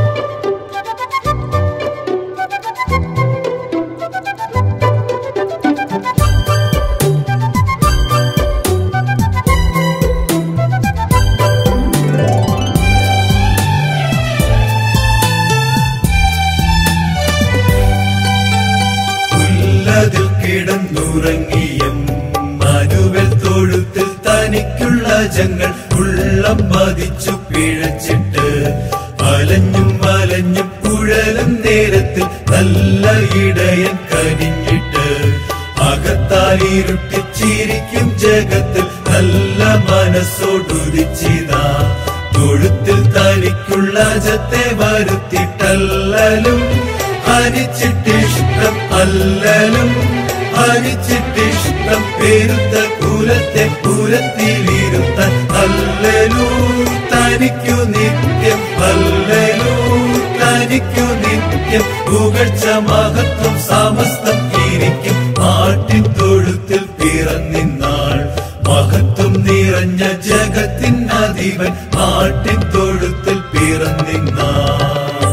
പുല്ലതിൽ കിടന്നുറങ്ങിയ മനുവൽ തൊഴുത്തിൽ തനിക്കുള്ള ജങ്ങൾ ഉള്ളം മതിച്ചു പിഴച്ചിട്ട് അലഞ്ഞും അലഞ്ഞും കുഴലും നേരത്തിൽ നല്ല ഇടയൻ കനിഞ്ഞിട്ട് അകത്താൽ ഇരുട്ടിച്ചിരിക്കും ജഗത്തിൽ നല്ല മനസ്സോടുദിച്ചിതാ തൊഴുത്തിൽ തനിക്കുള്ള ജത്തെ വരുത്തിട്ടല്ലലും ഹരിച്ചിട്ടിഷ്ടം അല്ലലും ഹരിച്ചിട്ടിഷ്ടം പെരുത്ത കുലത്തെ പുരത്തിലിരുത്താൻ അല്ലലൂ തനിക്കു നിത്യം അല്ലലൂ തനിക്കു നിത്യം പുകഴ്ച മഹത്വം സമസ്തം ഇരിക്കും നാട്ടിൻ തൊഴുത്തിൽ പിറന്നിന്നാൾ മഹത്വം നിറഞ്ഞ ജഗത്തിൻ അധിപൻ നാട്ടിൻ തൊഴുത്തിൽ പിറന്നിന്നാൾ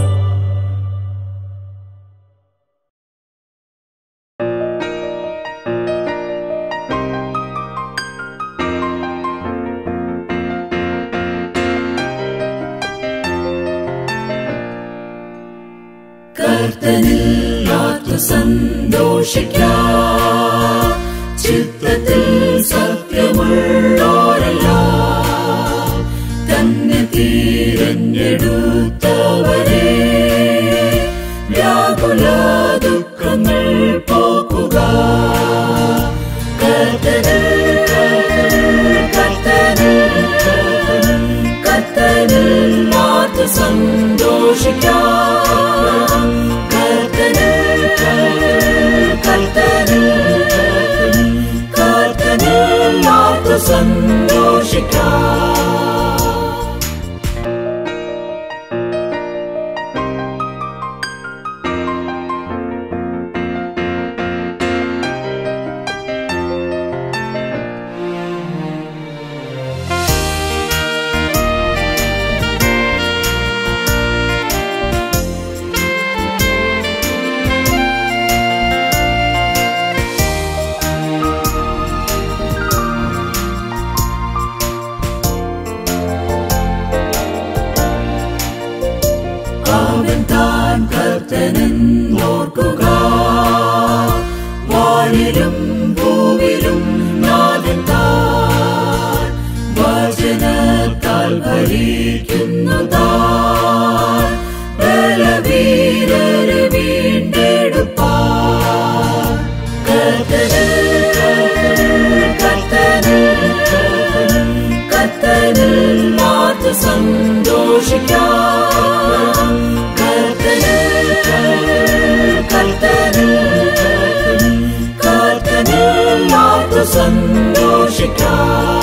കർത്തനിൽ ആത്മസന്തോഷിക്കാം ചിത്തത്തിൽ സത്യമുള്ളോരെല്ലാം തന്നെ തിരഞ്ഞെടുത്തവരെ വ്യാകുല ദുഃഖങ്ങൾ പോക്കുക കർത്തനിൽ കർത്തനിൽ കർത്തനിൽ മാത്ര സന്തോഷിക്കാം കർത്തനിൽ കർത്തനിൽ കർത്തനിൽ മാത്ര മാർത്ത് സന്തോഷിക്കാം അവൻ താൻ കർത്തനെന്നോർക്കുക വാനിലും ഭൂവിലും നാഥൻ താൻ വചനത്താൽ ഭരിക്കുന്നു താൻ ബലവീരരെ വീണ്ടെടുപ്പാൻ കർത്തനിൽ കർത്തനിൽ കർത്തനിൽ മാർത്ത് സന്തോഷിക്കാം കർത്തനിൽ കർത്തനിൽ കർത്തനിൽ മാർത്ത് സന്തോഷിക്കാം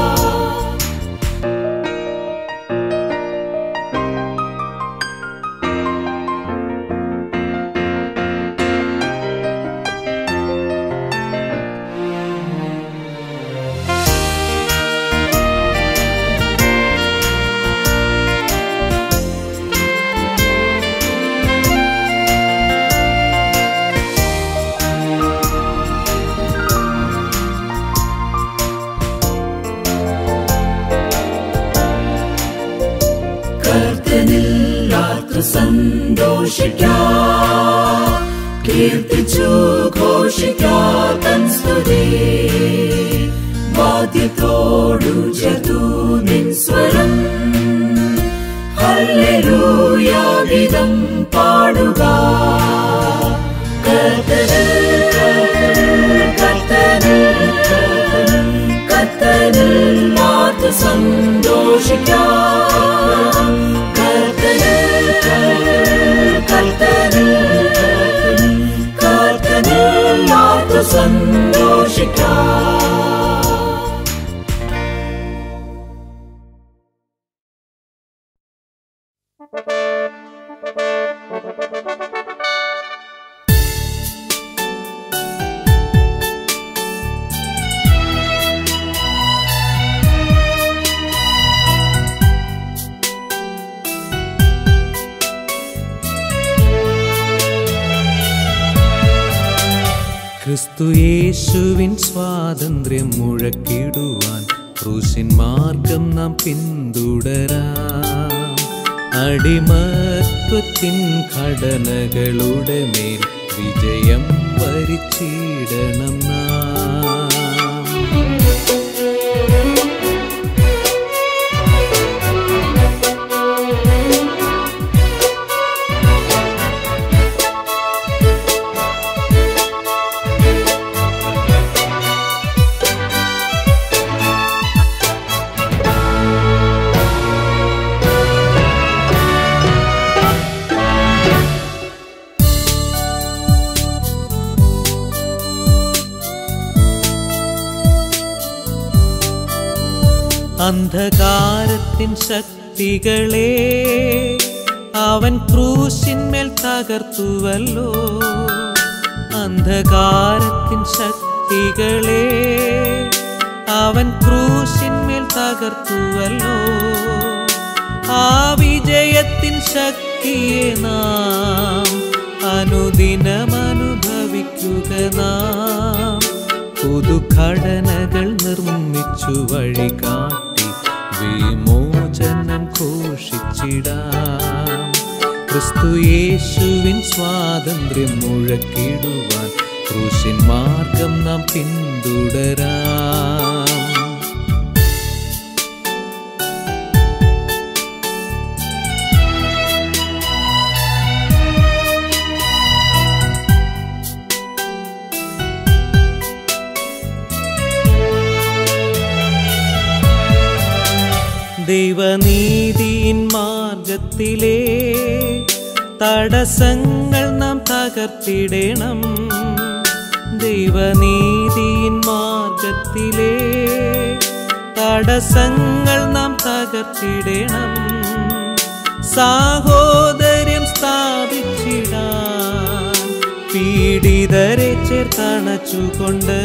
കർത്തനില്ലാത്ത സന്തോഷിക്കാം കീർത്തിച്ചു ഘോഷിക്കാത്തൻ സ്തുതി വാദ്യത്തോടു ചതു നിൻ സ്വരം ഹല്ലേലൂയാഗീതം പാടുക കർത്തനിൽ കർത്തനിൽ കർത്തനിൽ മാത്ത് സന്തോഷിക്കാം കർത്തനിൽ കർത്തനിൽ കർത്തനിൽ മാത്ത് സന്തോഷിക്കാം ക്രിസ്തുയേശുവിൻ സ്വാതന്ത്ര്യം മുഴക്കിടുവാൻ ക്രൂശിൻ മാർഗം നാം പിന്തുടരാം അടിമത്വത്തിൻ ഘടനകളുടെ മേൽ വിജയം വരിച്ചിടണം നാം അന്ധകാരത്തിൻ ശക്തികളെ അവൻ ക്രൂശിന്മേൽ തകർത്തുവല്ലോ അന്ധകാരത്തിൻ ശക്തികളെ അവൻ ക്രൂശിന്മേൽ തകർത്തുവല്ലോ ആ വിജയത്തിൻ ശക്തിയെ നാം അനുദിനം അനുഭവിക്കുക നാം പുതുഘടനകൾ നിർമ്മിച്ചു വഴി കാട്ടി വിമോചനം ഘോഷിച്ചിടാം ക്രിസ്തു യേശുവിൻ സ്വാതന്ത്ര്യം മുഴക്കിടുവാൻ ക്രൂശിൻ മാർഗം നാം പിന്തുടരാം ദൈവനീതിയിൻ മാർഗത്തിലെ തടസ്സങ്ങൾ നാം തകർത്തിടണം ദൈവനീതിയിൻ മാർഗത്തിലെ തടസ്സങ്ങൾ നാം തകർത്തിടണം സാഹോദര്യം സ്ഥാപിച്ചിടാൻ പീഡിതരെ ചേർത്തണച്ചുകൊണ്ട്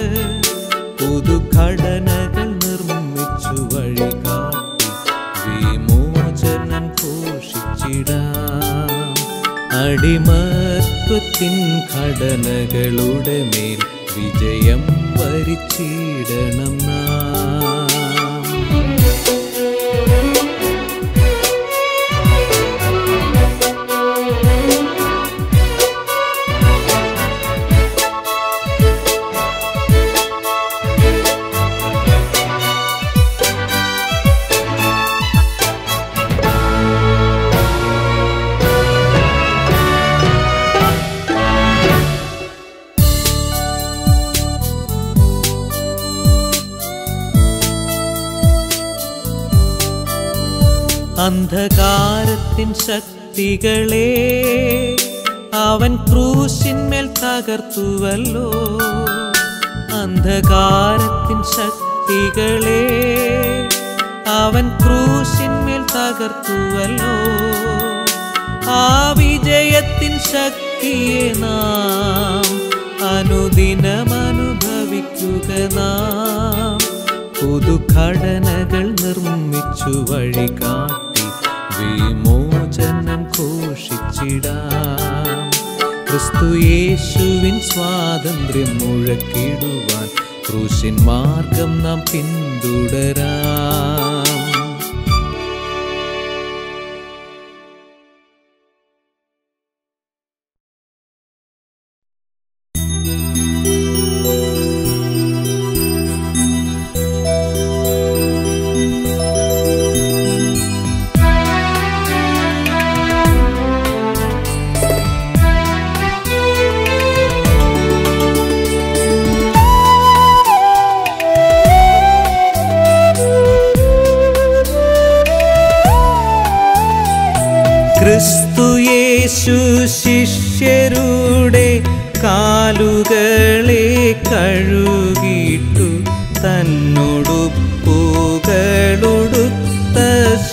പുതുഘടനകൾ നിർമ്മിച്ചു വഴി കാട്ടി വിമോചനം ഘോഷിച്ചിടാം അടിമത്വത്തിൻ ഘടനകളുടെ മേൽ വിജയം വരിച്ചിടണം നാം അന്ധകാരത്തിൻ ശക്തികളെ അവൻ ക്രൂശിന്മേൽ തകർത്തുവല്ലോ അന്ധകാരത്തിൻ ശക്തികളെ അവൻ ക്രൂശിന്മേൽ തകർത്തുവല്ലോ ആ വിജയത്തിൻ ശക്തിയെ നാം അനുദിനം അനുഭവിക്കുക നാം പുതുഘടനകൾ നിർമ്മിച്ചു വഴി കാട്ടി വിമോചനം ഘോഷിച്ചിടാം ക്രിസ്തു യേശുവിൻ സ്വാതന്ത്ര്യം മുഴക്കിടുവാൻ ക്രൂശിൻ മാർഗം നാം പിന്തുടരാം ക്രിസ്തുയേശു ശിഷ്യരുടെ കാലുകളെ കഴുകിയിട്ടു തന്നോടുപ്പുകളുടുത്ത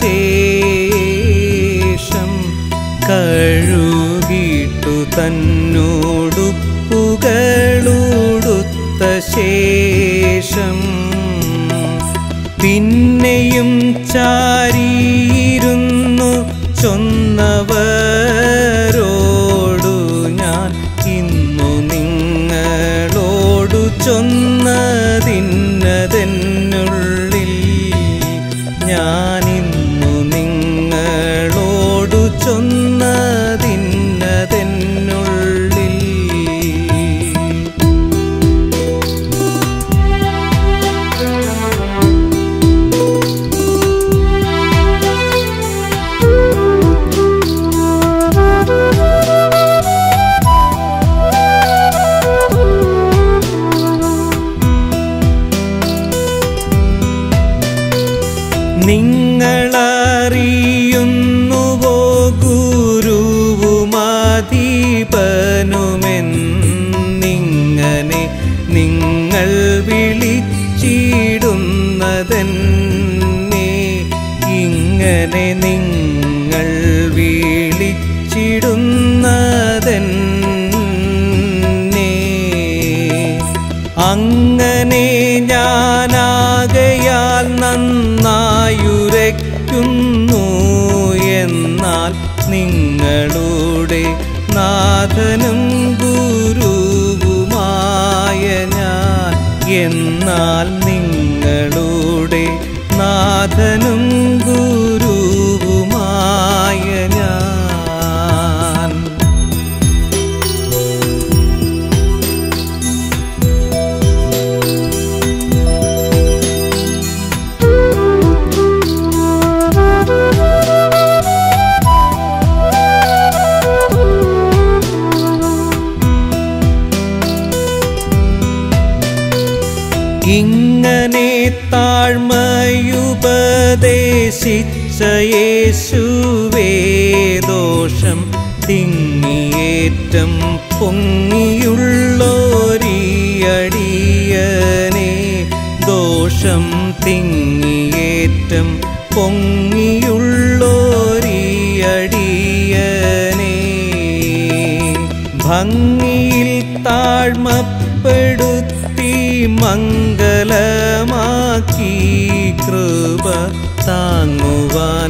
ശേഷം കഴുകിയിട്ടു തന്നോടുപ്പുകളുടുത്ത ശേഷം പിന്നെയും ചാരിയിരുന്നു ചൊന്നവരോടു ഞാൻ ഇന്നു നിങ്ങളോടു ചൊന്നതിന്നതെന്നുള്ളിൽ ഞാനിന്നു നിങ്ങളോടു ചൊന്നതിന്നതെന്നുള്ളിൽ നിങ്ങളറിയുന്നുവോ ഗുരുവുമാധീപനുമെന്നിങ്ങനെ നിങ്ങൾ വിളിച്ചിടുന്നതെന്നെ ഇങ്ങനെ നിങ്ങൾ വിളിച്ചിടുന്നതെന്നെ അങ്ങനെ ഞാനാകയാൽ നന്നായുരയ്ക്കുന്നു എന്നാൽ നിങ്ങളുടെ നാഥനും ഗുരുവുമായ ഞാൻ എന്നാൽ നിങ്ങളുടെ നാഥനും ഗുരുവുമായ ഞാൻ ഇങ്ങനെ താഴ്മയുപദേശിച്ച യേശുവേ ദോഷം തിങ്ങിയേറ്റം പൊങ്ങിയുള്ളോരിയടിയനെ ദോഷ രോഷം തിങ്ങിയേറ്റം പൊങ്ങിയുള്ളോരിയടിയനെ ഭംഗിയിൽ താഴ്മപ്പെടുത്തി മംഗലമാക്കി കൃപ താങ്ങുവാൻ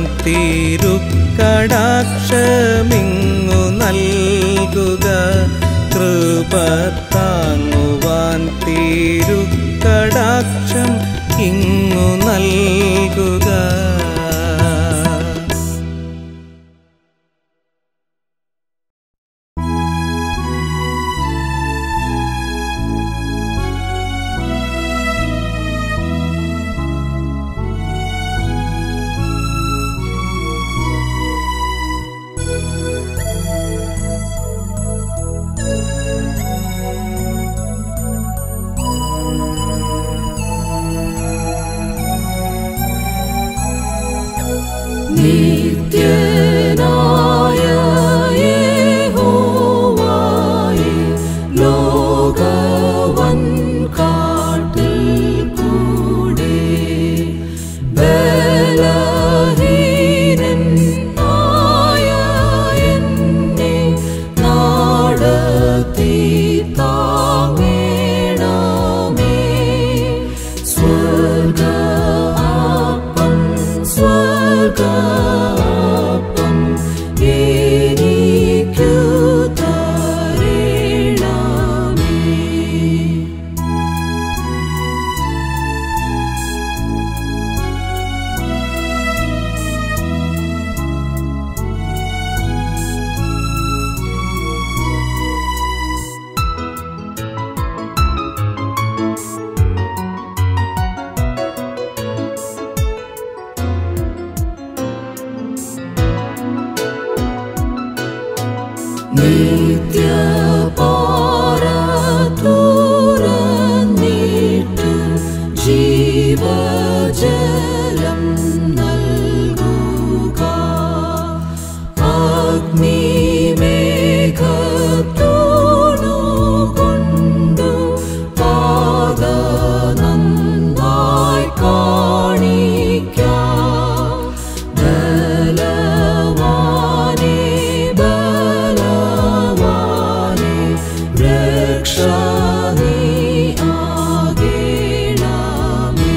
തിരുക്കടാക്ഷമിങ്ങു നൽകുക കൃപ താങ്ങുവാൻ തിരുക്കടാക്ഷം ഇങ്ങു നൽകുക നിത്യനായ യഹോവായേ, ലോകവൻ കാട്ടിൽ കൂടെ ബലഹീനൻ ആയ എന്നെ നടത്തി താങ്ങേണമേ സ്വർഗാപ്പം സ്വർഗാപ്പം എനിക്കു തരേണമേ നിത്യപാരതുറന്നിട്ടു ജീവജലം നൽകുക അഗ്നിമേഘത്തോടു കൊണ്ടു പാത നന്നായി കാണിക്കാം ബലവാനേ ബലവാനേ രക്ഷ നീ ആകേണമേ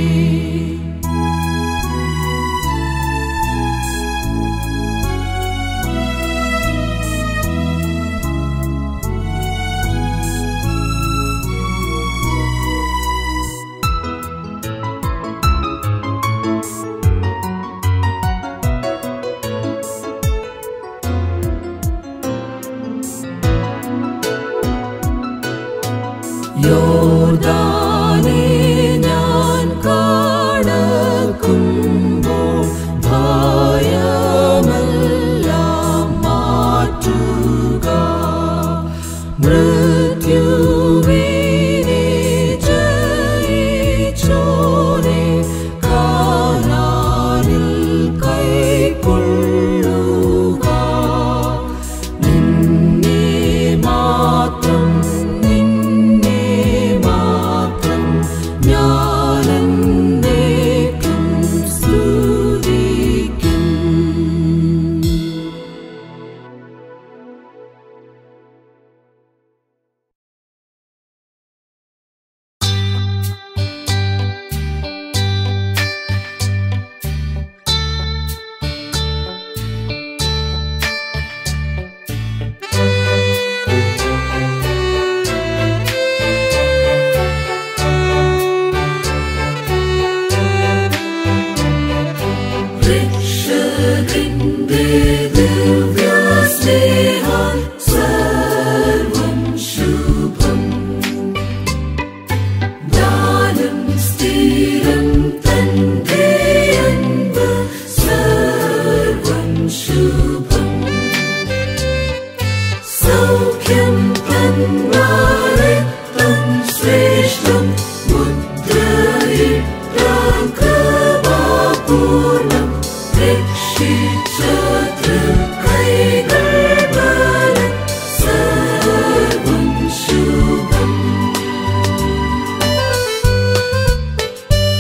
യോർദാനെ ഞാൻ കടക്കുമ്പോൾ ഭയമെല്ലാം മാറ്റുക മൃത്യുവിനെ ജയിച്ചോനെ കാനാനിൽ കൈക്കൊള്ളുക നിന്നെ മാത്രം നിന്നെ മാത്രം ഞാനെന്നേക്കും സ്തുതിക്കും രക്ഷകന്റെ ദിവ്യസ്നേഹം സർവം ശുഭം ദാനം സ്ഥിരം തന്റെ അൻപ് സർവം ശുഭം സൗഖ്യം തന്നാരത്തം ശ്രേഷ്ഠം മുദ്രയിട്ട കൃപാപൂർണം രക്ഷിച്ച തൃക്കൈകൾ ബലം സർവം ശുഭം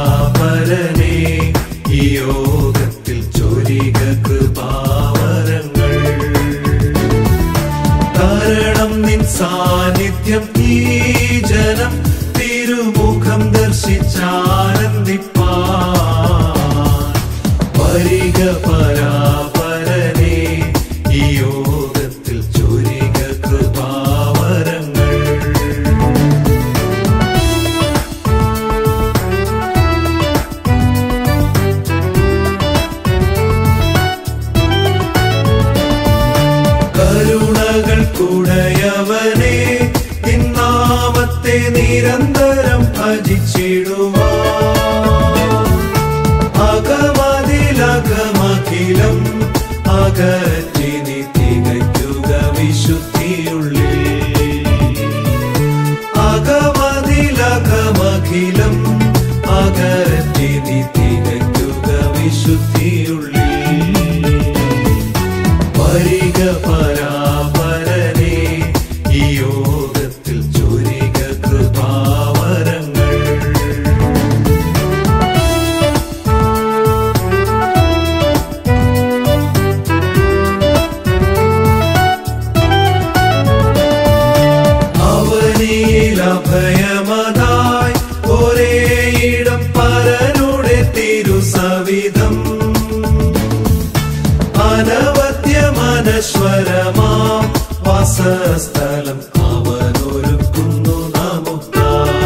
പരാപരനെ ഈ യോഗത്തിൽ ചൊരിക കൃപാവരങ്ങൾ കാരണം നിൻ സാന്നിധ്യം ഈ ജനം തിരുമുഖം ദർശിച്ചാനന്ദിപ്പാ വരിക പരാപരനെ ഈ യോഗത്തിൽ ചൊരിക കൃപാവരങ്ങൾ കരുണകൾ കുടയവനെ നിന്നാമത്തെ നിരന്തരം ഭജിച്ചിടുവാ അകമതിലകമഖിലം അകറ്റി നീ തികയ്ക്കുക വിശുദ്ധിയുള്ളിൽ അകമതിലകമഖിലം അകറ്റി നീ തികയ്ക്കുക വിശുദ്ധിയുള്ളിൽ വരിക പരാപരനെ ഈ യോഗത്തിൽ ചൊരിക കൃപാവരങ്ങൾ അവനിൽ അഭയമതായി ഒരേയിടം പരനുടെ തിരുസവിധം അനവദ്യമനശ്വരമാം വാസസ്ഥലം അവനൊരുക്കുന്നു നമുക്കായി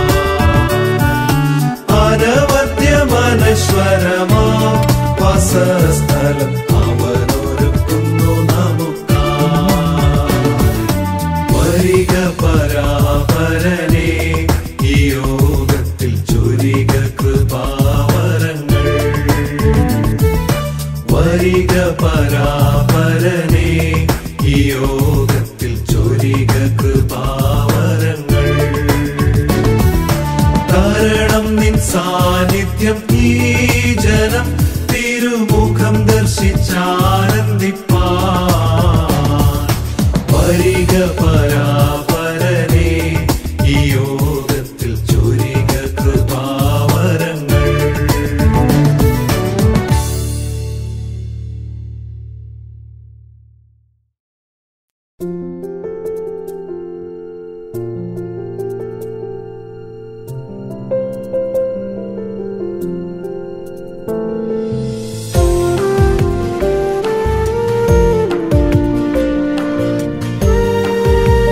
അനവദ്യമനശ്വരമാം വാസസ്ഥലം അവനൊരുക്കുന്നു നമുക്കായി വരിക പരാപരനെ ഈ യോഗത്തിൽ ചൊരിക കൃപാവരങ്ങൾ വരിക പരാപരനെ ഈ യോഗത്തിൽ ചൊരിക കൃപാവരങ്ങൾ കാരണം നിൻ സാന്നിധ്യം ഈ ജനം തിരുമുഖം ദർശിച്ചാനന്ദിപ്പാ വരിക പരാപരനെ ഈ യോഗത്തിൽ ചൊരിക കൃപാവരങ്ങൾ ും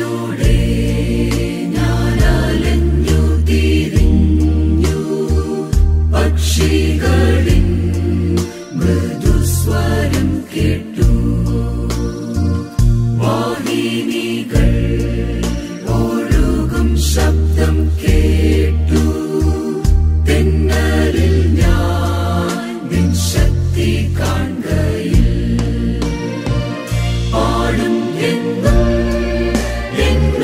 നിന്നിലൂടെ ഞാൻ അലഞ്ഞു തിരിഞ്ഞു പക്ഷികളിൻ മൃദുസ്വരം കേട്ടു വാഹിനികൾ ഒഴുകും ശബ്ദം കേട്ടു തെന്നലിൽ ഞാൻ നിൻ ശക്തി കാണുകയിൽ പാടും എന്നും എൻ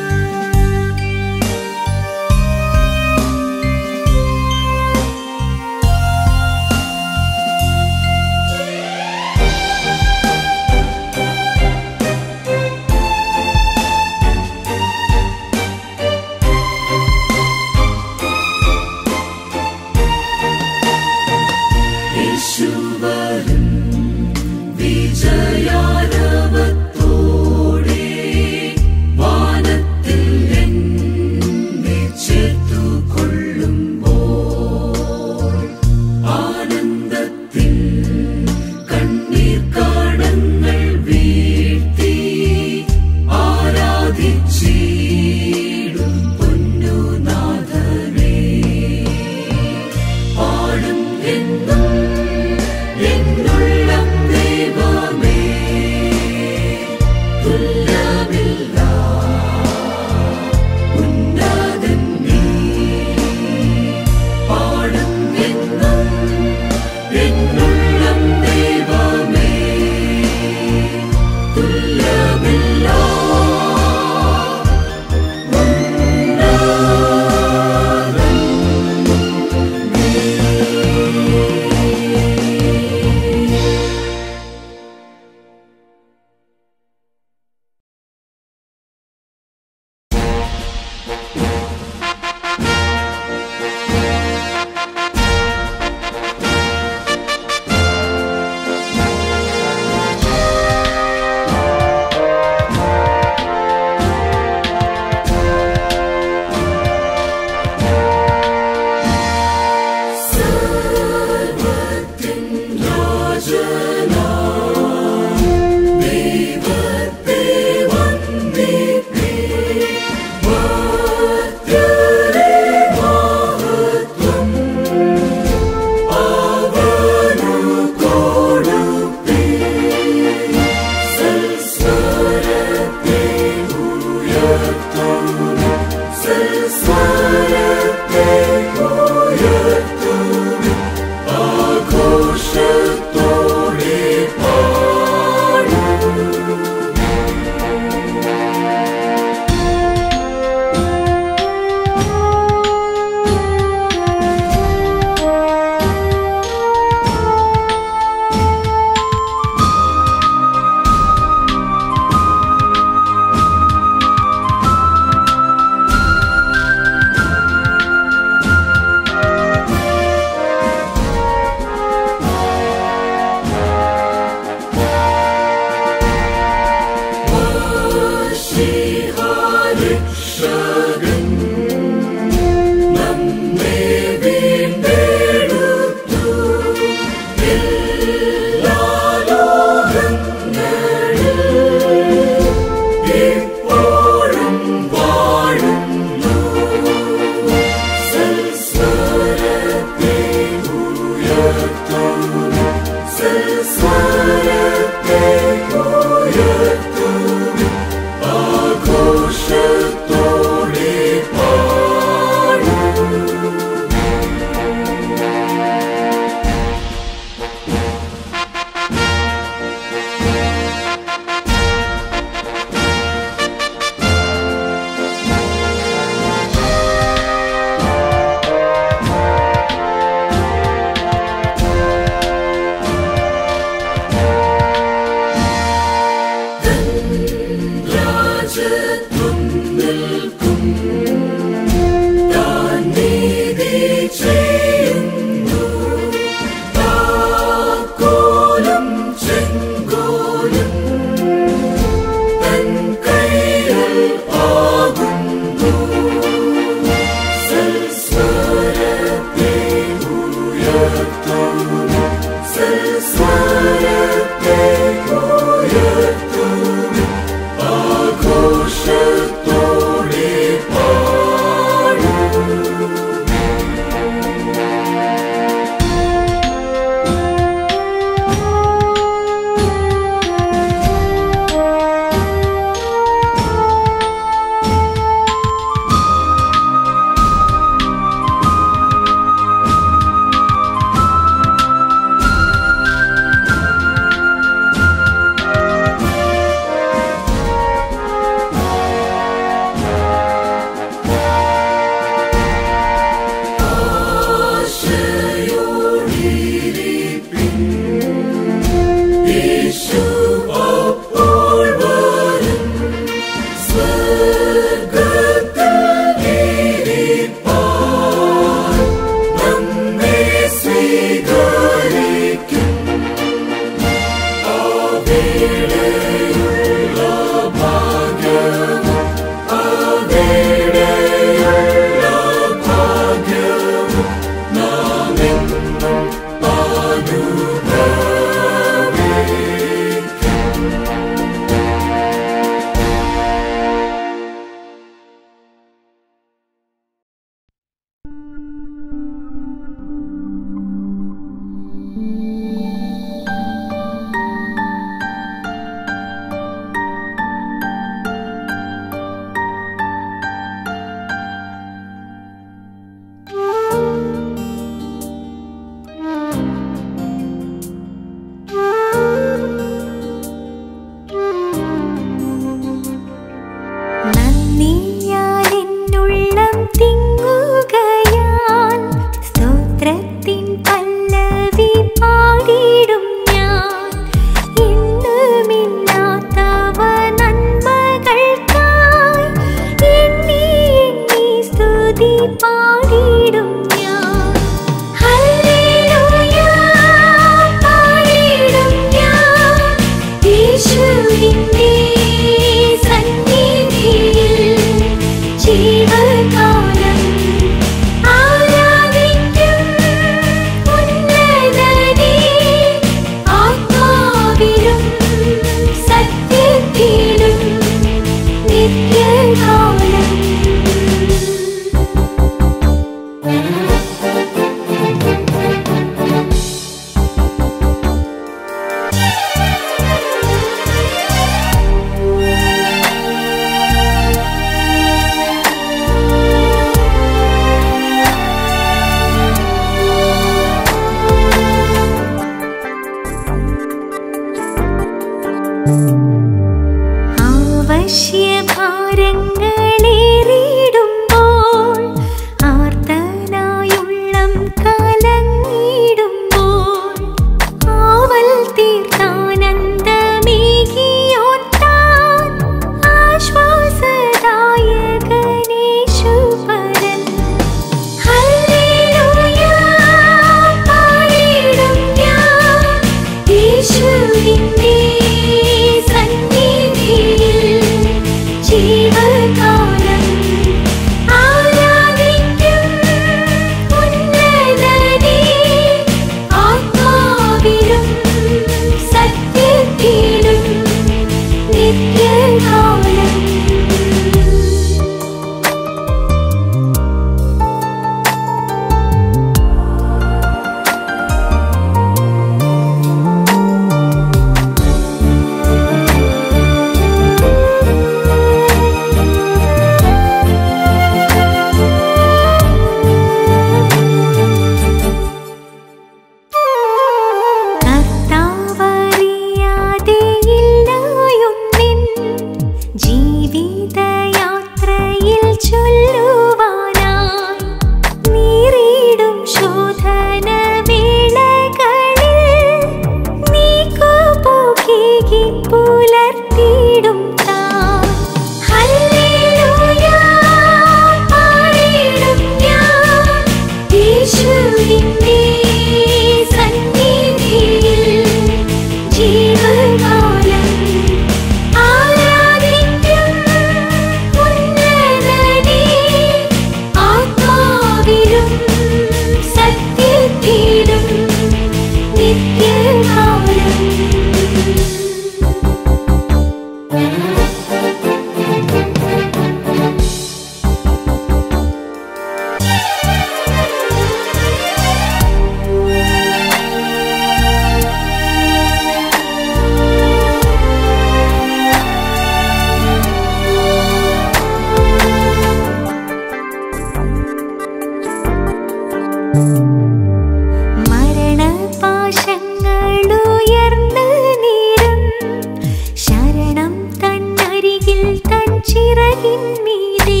മരണപാശങ്ങളുയർന്ന നേരം ശരണം തന്നരികിൽ തൻ ചിറകിന്മീതെ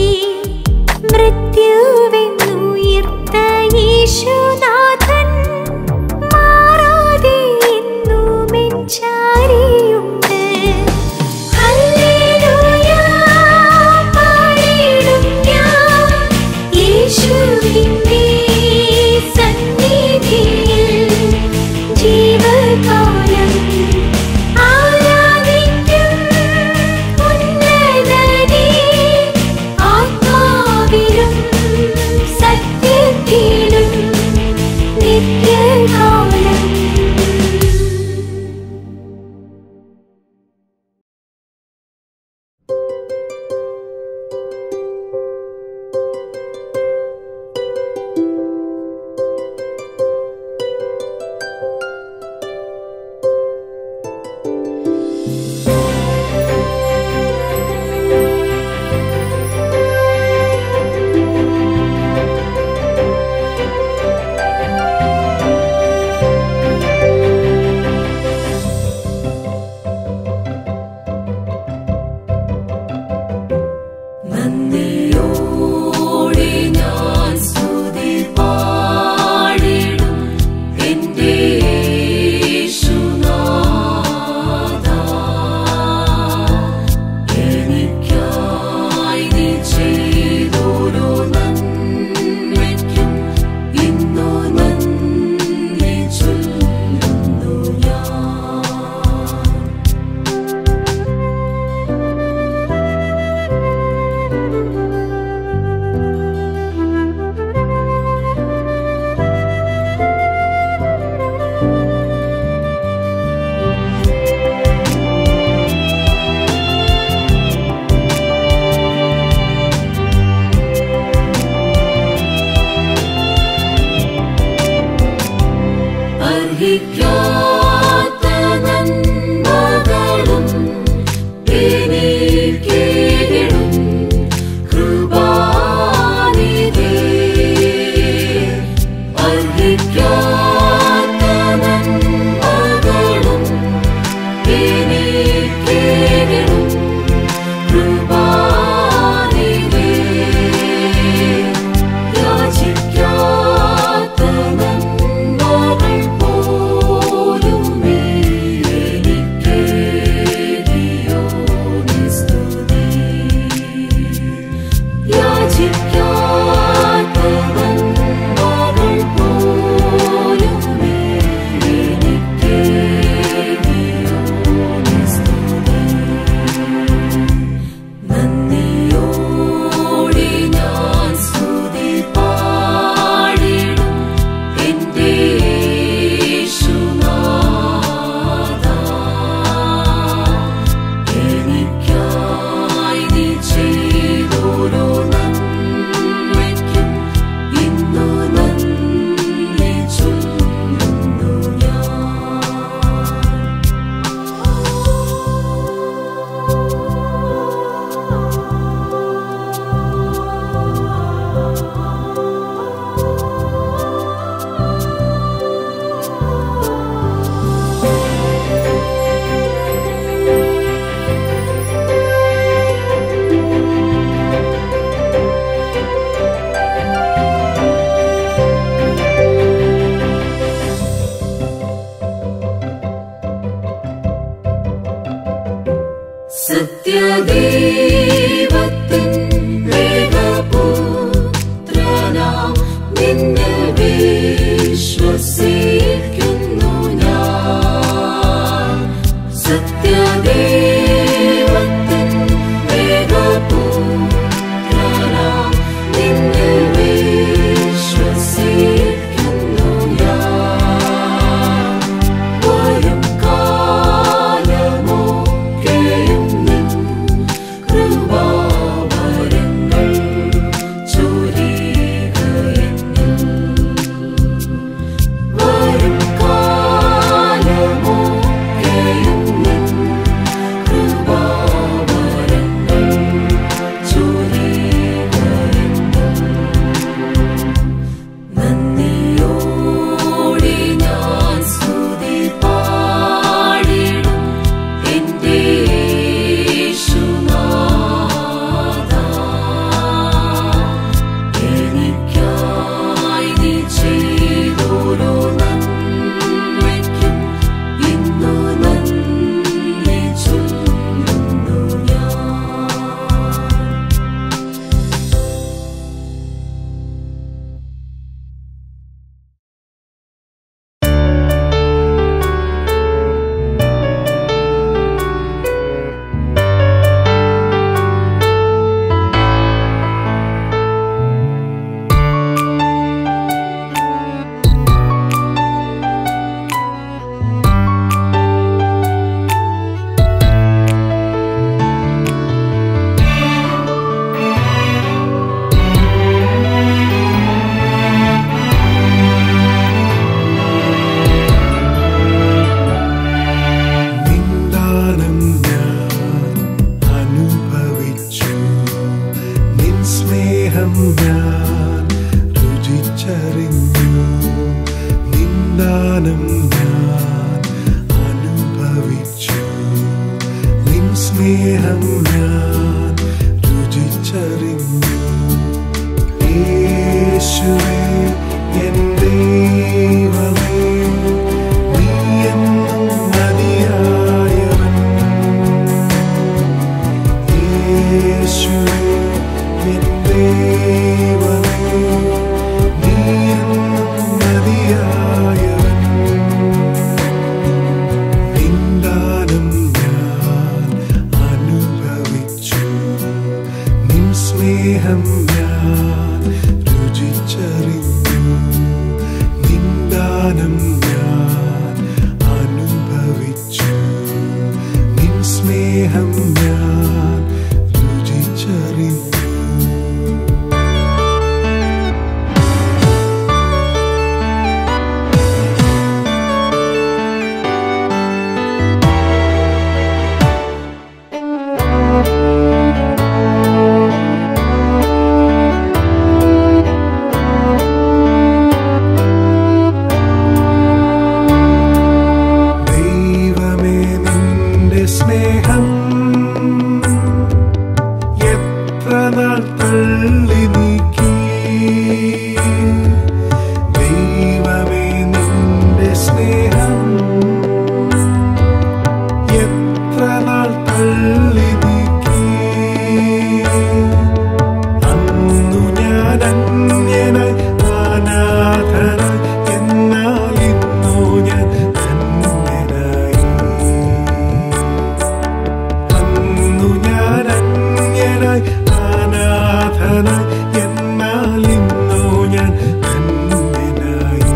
മൃത്യുവെന്നുയർത്ത യേശുനാഥൻ മാറാതെ എന്നുമെൻ ചാരിയുണ്ട് ഹല്ലേലൂയ പാടിടും ഞാൻ യേശുവിന്റെ സന്നിധിയിൽ ജീവകാലം ആരാധിക്കും ഉന്നതനെ ആത്മാവിലും സത്യത്തിലും നിത്യകാലം നന്ദിയോടെ ഞാൻ സ്തുതി പാടിടും എന്റെ യേശുനാഥാ. എനിക്കായി നീ ചെയ്തോരോ നന്മയ്ക്കും ഇന്നു നന്ദി ചൊല്ലുന്നു ഞാൻ അർഹിക്കാത്ത നന്മകളും എനിക്കേകിടും കൃപാനിധി. അർഹിക്കാത്ത നന്മകളും എനിക്കേകിടും കൃപാനിധി. യാചിക്കാത്ത നന്മകൾ പോലുമേ എനിക്കേകിയോ നിസ്തുതി. യാചിക്കാത്ത നന്മകൾ പോലുമേ എനിക്കേകിയോ നിസ്തുതി. നന്ദിയോടെ ഞാൻ സ്തുതി പാടിടും എന്റെ യേശുനാഥാ. എനിക്കായി നീ ചെയ്തോരോ നന്മയ്ക്കും ഇന്നു നന്ദി ചൊല്ലുന്നു ഞാൻ സത്യദൈവത്തിൻ ദേവപുത്രനാം നിന്നിൽ വിശ്വസിക്കുന്നു ഞാൻ സത്യദൈവത്തിൻ ദേവപുത്രനാം നിന്നിൽ വിശ്വസിക്കുന്നു ഞാൻ വരും കാലമൊക്കെയും നിൻ കൃപാവരങ്ങൾ ചൊരിയുക എന്നിൽ. നിന്ദാനം ഞാൻ അനുഭവിച്ചു നിൻ സ്നേഹം ഞാൻ രുചിച്ചറിഞ്ഞു യേശുവേ എൻ ദൈവമേ നീ എന്നും മതിയായവൻ യേശുവേ എൻ ദൈവമേ നീ എന്നും മതിയായവൻ നിന്ദാനം ഞാൻ അനുഭവിച്ചു നിൻ സ്നേഹം ഞാൻ രുചിച്ചറിഞ്ഞു നിന്ദാനം ഞാൻ അനുഭവിച്ചു നിൻ സ്നേഹം ഞാൻ രുചിച്ചറിഞ്ഞു ദൈവമേ നിന്റെ സ്നേഹം എത്ര നാൾ തള്ളി നീക്കി ദൈവമേ നിന്റെ സ്നേഹം എത്ര നാൾ തള്ളി നീക്കി അന്നു ഞാൻ അന്യനായി അനാഥനായി എന്നാൽ ഇന്നു ഞാൻ ധന്യനായി അന്നു ഞാൻ അന്യനായി അനാഥനായി എന്നാൽ ഇന്നു ഞാൻ ധന്യനായി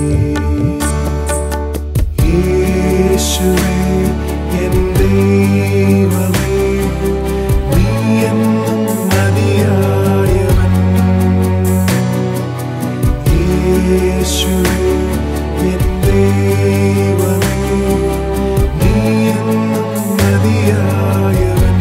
യേശുവേ എൻ ദൈവമേ നീ എന്നും മതിയായവൻ യേശുവേ എൻ ദൈവമേ നീ എന്നും മതിയായവൻ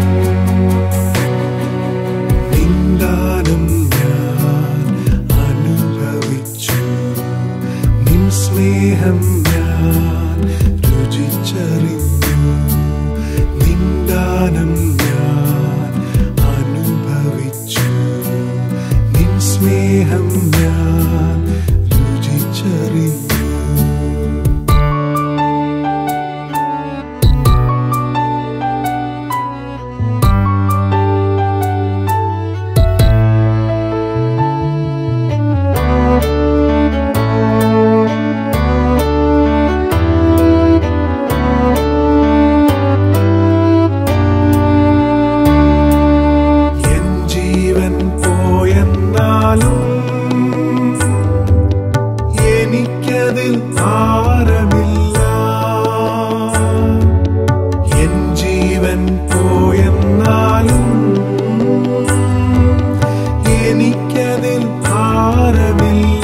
നിന്ദാനം ഞാൻ അനുഭവിച്ചു നിൻ സ്നേഹം ഞാൻ രുചിച്ചറിഞ്ഞു നിന്ദാനം ഞാൻ അനുഭവിച്ചു നിൻ സ്നേഹം ഞാൻ രുചിച്ചറിഞ്ഞു എൻ ജീവൻ പോയെന്നാലും എനിക്കതിൽ ഭാരമില്ല എൻ ജീവൻ പോയെന്നാലും എനിക്കതിൽ ഭാരമില്ല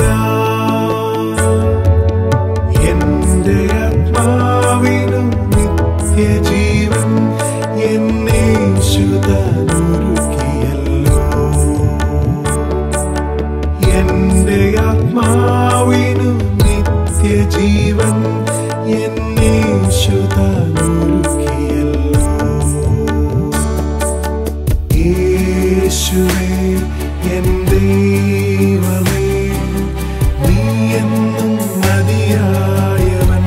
എന്റെ ആത്മാവിനും നിത്യജീവൻ എന്നെ ശുദ്ധനൊരുക്കിയല്ലോ എന്റെ ആത്മാവിനും നിത്യജീവൻ എന്നെ ശുദ്ധനൊരുക്കിയല്ലോ യേശുവേ എൻ ദൈവമേ നീ എന്നും മതിയായവൻ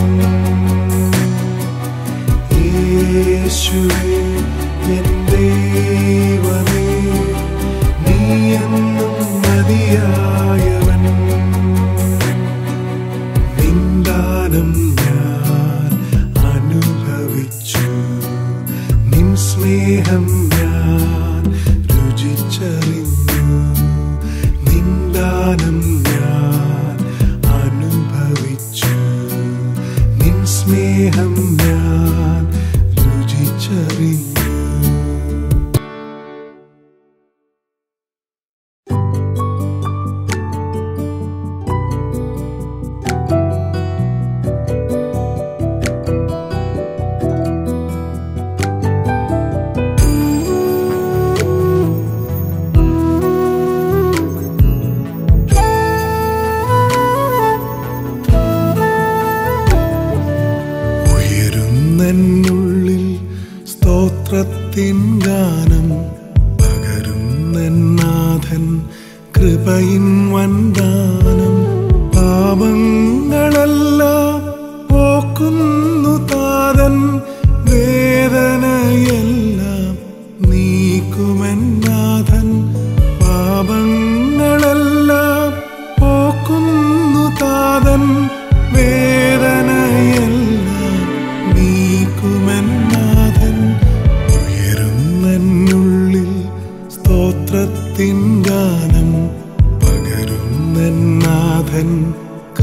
യേശുവേ എൻ ദൈവമേ നീ എന്നും മതിയായവൻ നിന്ദാനം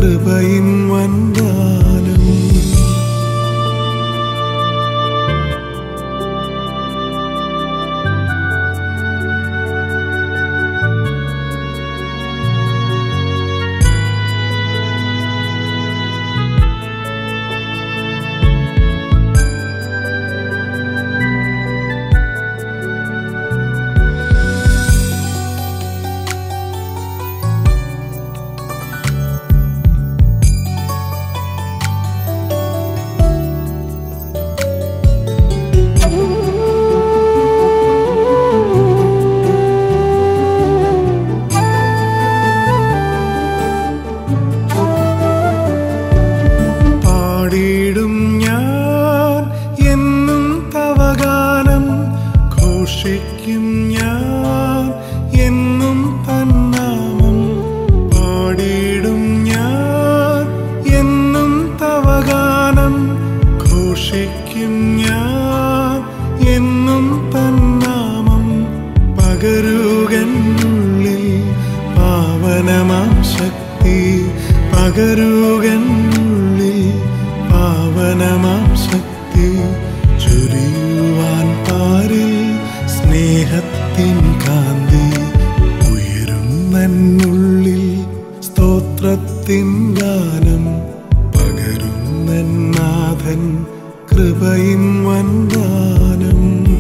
കൃപയിൻ വന്ദാനം പാടിയിടും ഞാൻ എന്നും തവഗാനം ഘോഷിക്കും ഞാൻ എന്നും തന്നാമം പാടിയിടും ഞാൻ എന്നും തവഗാനം ഘോഷിക്കും ഞാൻ എന്നും തന്നാമം പകരുകനുള്ളിൽ പാവനമാം ശക്തി പകരുകനുള്ളിൽ പാവനമാം ശക്തി ചൊരിയുവാൻ പാരിൽ സ്നേഹത്തിൻ കാന്തി ഉയരുന്നുള്ളിൽ സ്തോത്രത്തിൻ ഗാനം പകരുന്നാഥൻ കൃപയിൻ വന്ദാനം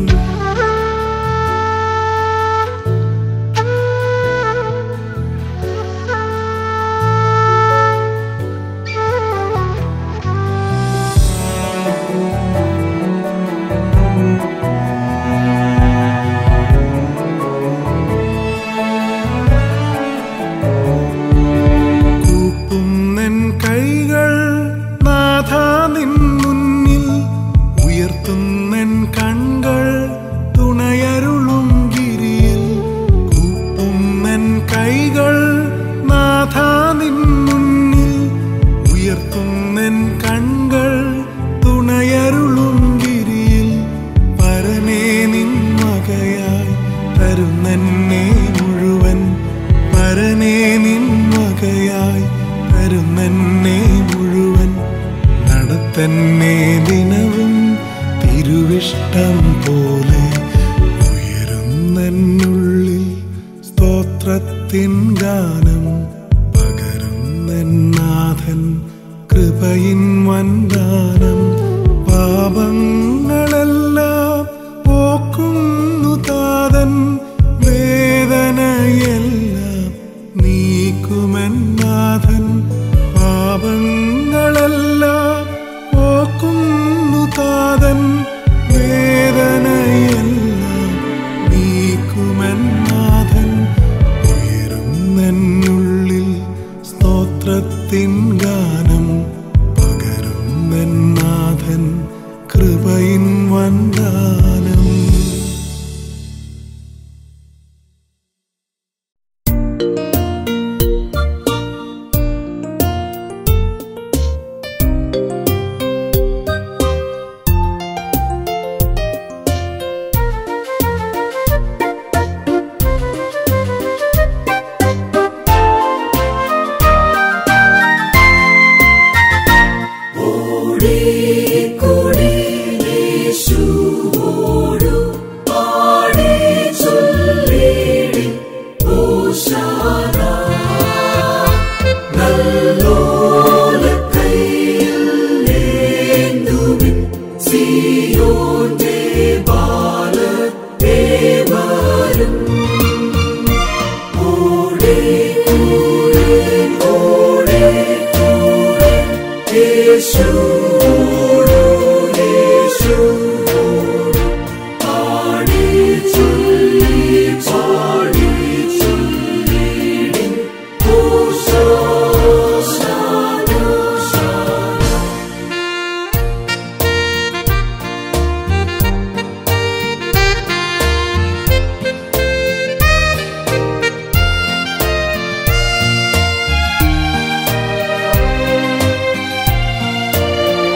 കൂപ്പുന്നൻ കൈകൾ നാഥ നിൻ മുന്നിൽ ഉയർത്തുന്നൻ കൺകൾ തുണയരുളും ഗിരിയിൽ കൂപ്പുന്നൻ കൈകൾ നാഥ നിൻ മുന്നിൽ ഉയർത്തുന്നൻ കൺകൾ തുണയരുളും ഗിരിയിൽ പരനേ നിൻ മകയായി തരുന്നെന്നെ മുഴുവൻ പരനേ നിൻ മകയായി തരുന്നെന്നെ മുഴുവൻ നടത്തന്നെ ദിനവും തിരുവിഷ്ടം പോലെ ഉയരുന്നെന്നുള്ളിൽ സ്തോത്രത്തിൻ ഗാനം പകരുന്നെന്നാഥൻ കൃപയിൻ വന്ദാനം പാപങ്ങളെല്ലാം പോക്കുന്നു താതൻ വേദനയെല്ലാം നീക്കുമെന്നാഥൻ പാപങ്ങളെല്ലാം പോക്കുന്നു താതൻ വേദനയെല്ലാം നീക്കുമെന്നാഥൻ ഉയരുന്നെന്നുള്ളിൽ സ്തോത്രത്തിൻ ഗാനം പകരുന്നെന്നാഥൻ കൃപയിൻ വന്ദാനം യേശു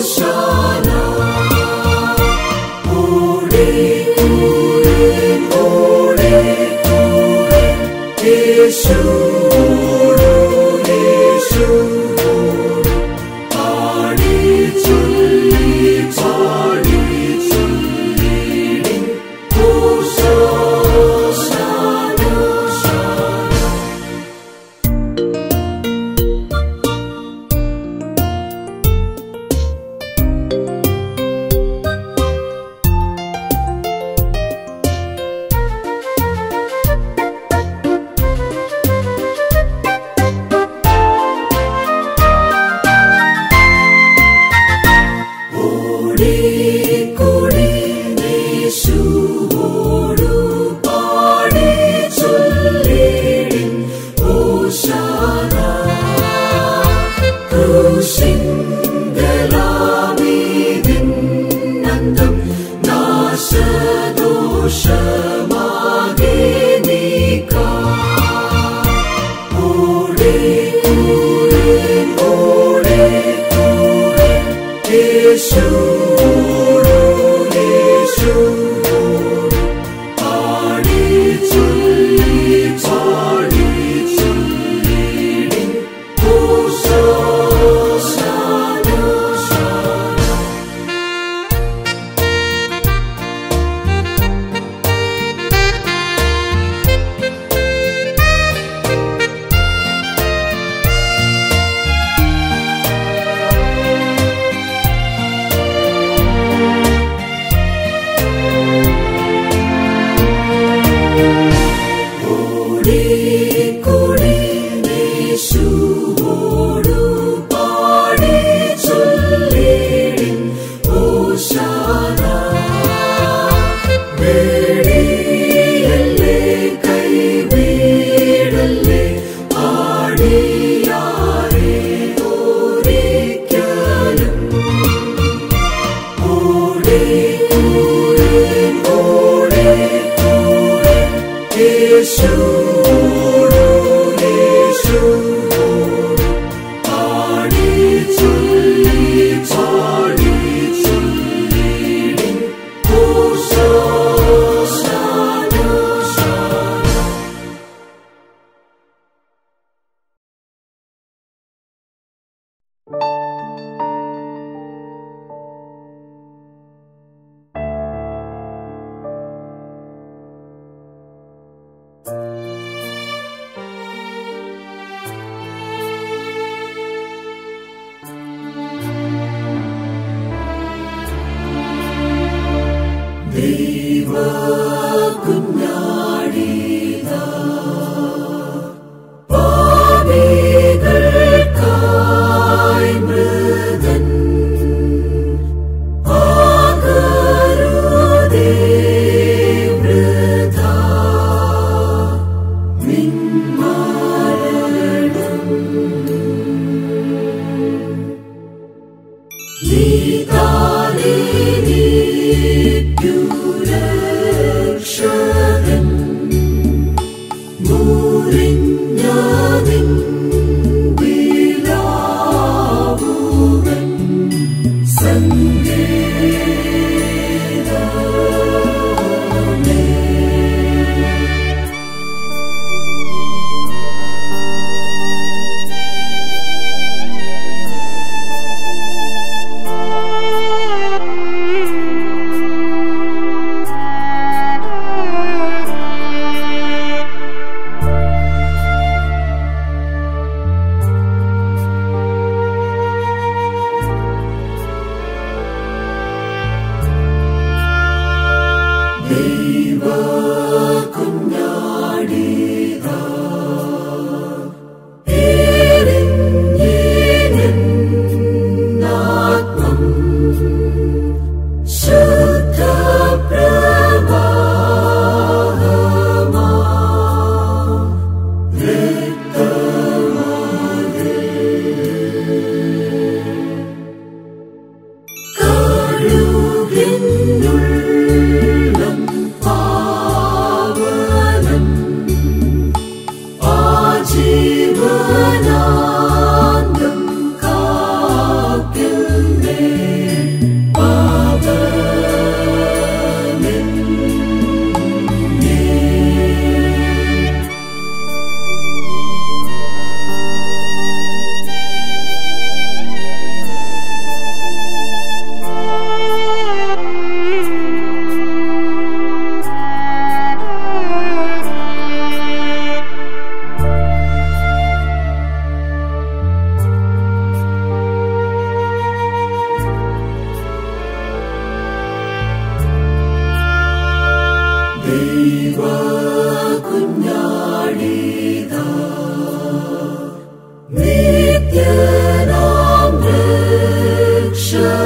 ും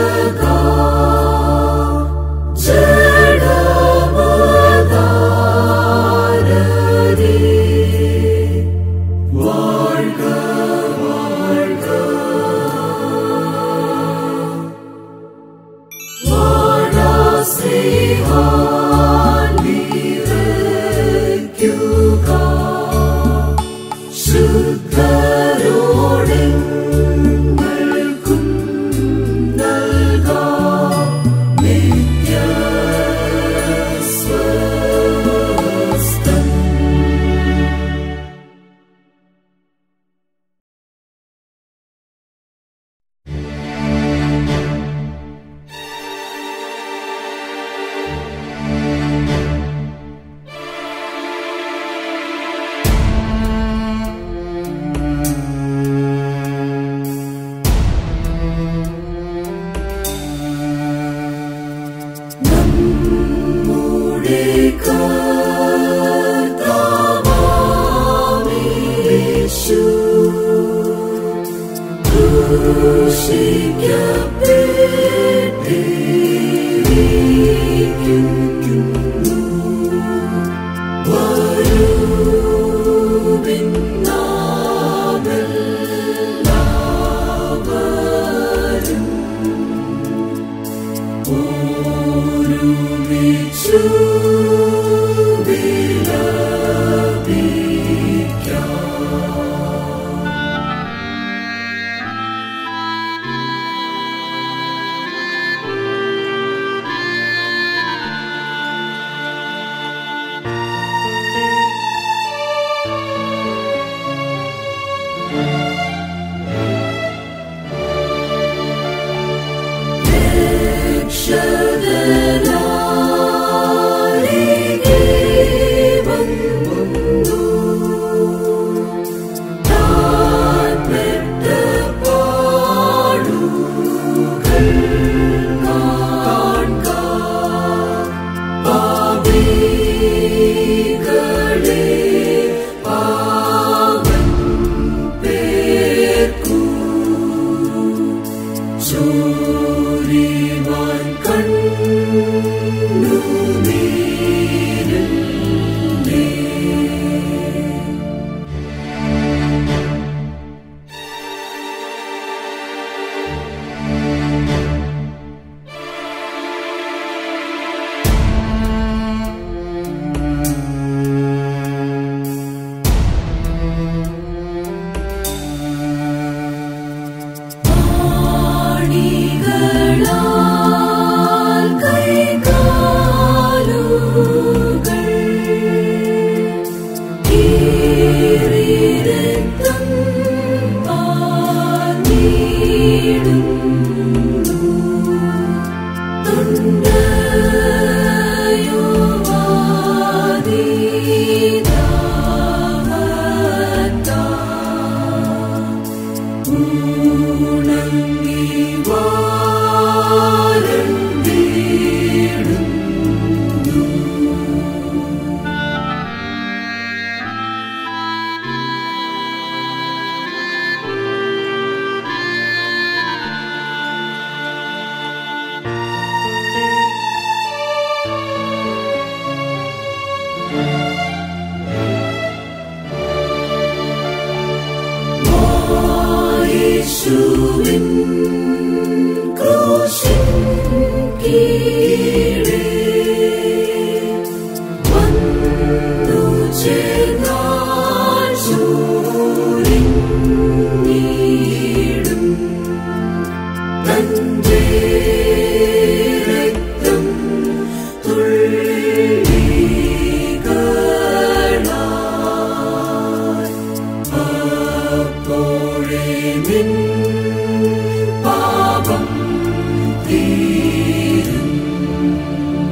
പാപം തീരും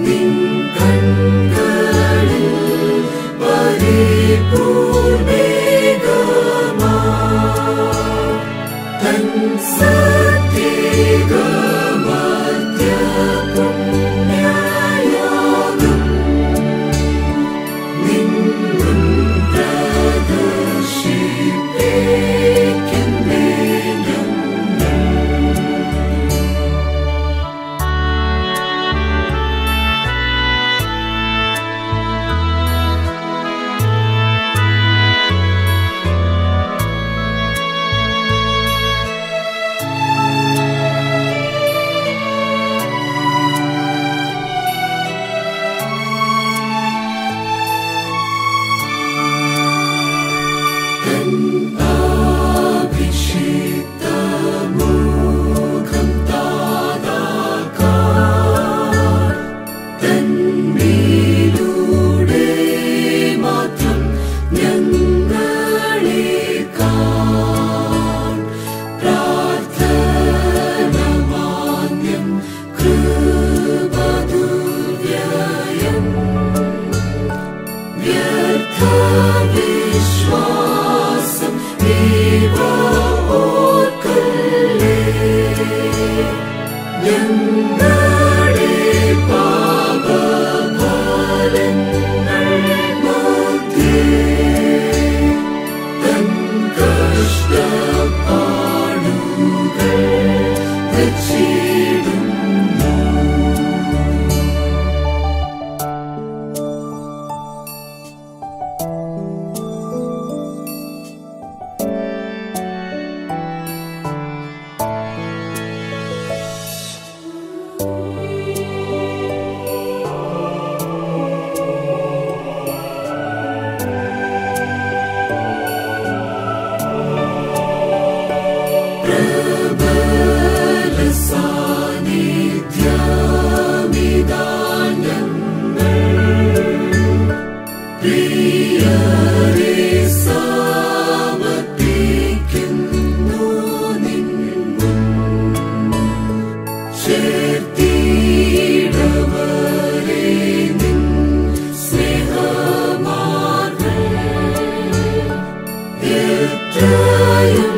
നിൻ കണ്ണുകളിൽ പരിപൂർണേകമാ തൻ സത്യഗമത്യപുണ്യയോഗം നിന്നും പ്രദർശിപ്പിക്കുന്നേരം അഭിഷിക്തമുഖം താതാക്കാൻ തന്നിലൂടെ മാത്രം ഞങ്ങളെ കാൺ പ്രാർത്ഥനമാന്യം കൃപദുർവ്യയം വ്യർത്ഥവിശ്വാസം ഇവ ഓർക്കല്ലേ ഞങ്ങളുടെ പാപഫലങ്ങൾ മധ്യേ തൻ കഷ്ടപ്പാടുകൾ വച്ചിടുന്നു എത്രയും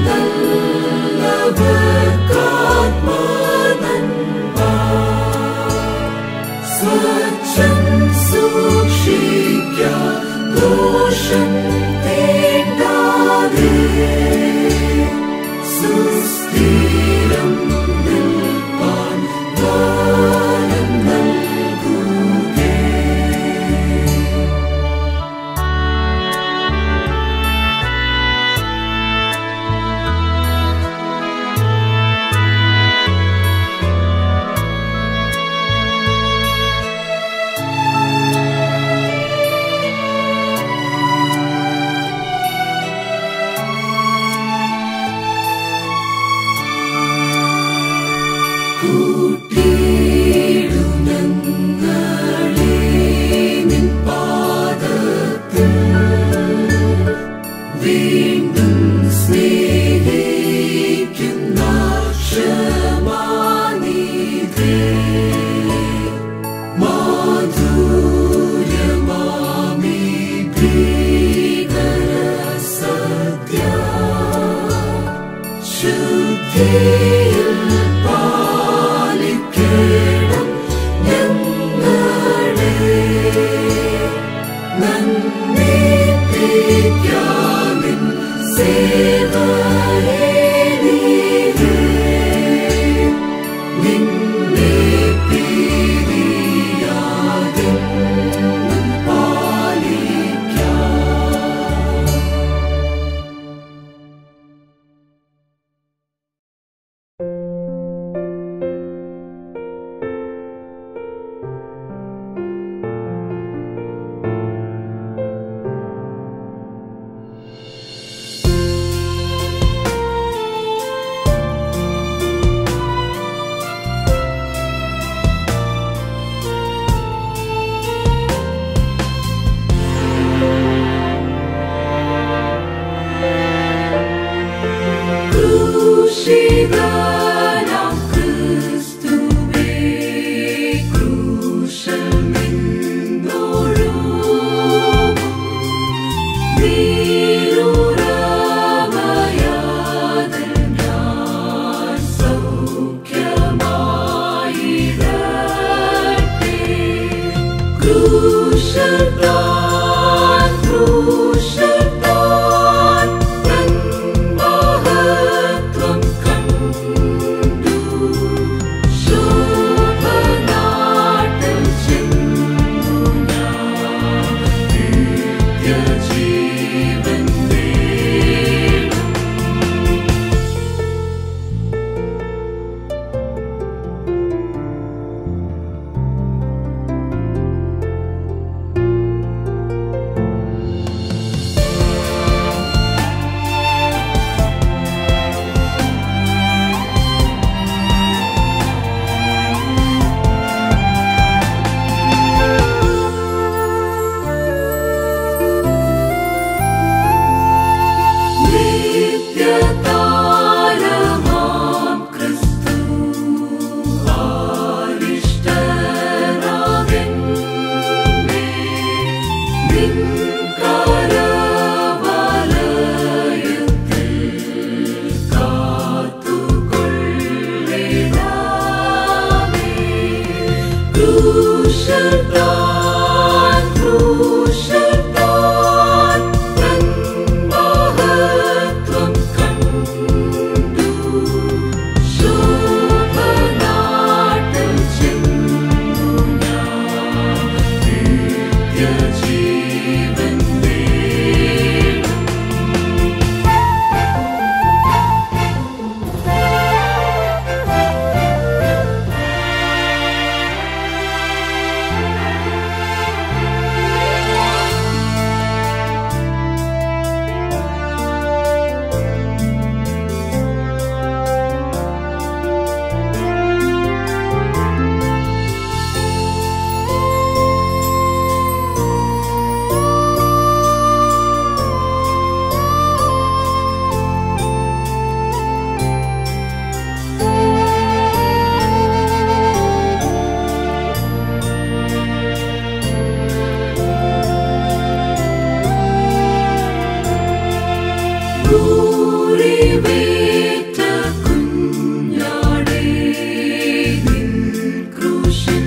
സ്വച്ഛം സൂക്ഷിക്കാം ദോഷം തേണ്ടാതെ സുസ്ഥിരം നിൽപ്പാൻ വാനം നൽകുകേ കൂട്ടിയിടുന്നങ്ങളെ നിൻ പാദത്തിൽ വീണ്ടും സ്നേഹിക്കുന്ന ക്ഷമാനിധേ മാധുര്യമാമി ഭീകര സദ്യ ശുദ്ധിയിൽ പാലിക്കണം ഞങ്ങളെ നന്ദിപ്പിക്കാനിൻ സേവയെ നീരേ. നിന്നെ പിരിയാതെ പാലിക്കാം ക്രൂശത്താൽ ക്രൂശത്താൽ തൻ മഹത്വം കണ്ടു ശോഭനാട്ടിൽ ചെന്നു ഞാൻ നിത്യജീവൻ നേടും നിത്യതാരമാം ക്രിസ്തു ആരിഷ്ടനാമെന്നേ നിൻ കരവലയത്തിൽ കാത്തുകൊള്ളിടാമേ ക്രൂശത്താൽ ക്രൂശത്താൽ തൻ മഹത്വം കണ്ടു ശോഭനാട്ടിൽ ചെന്നു ഞാൻ നിത്യജീവൻ നേടും ൂരിവേറ്റ കുഞ്ഞാടേ നിൻ ക്രൂശിൻ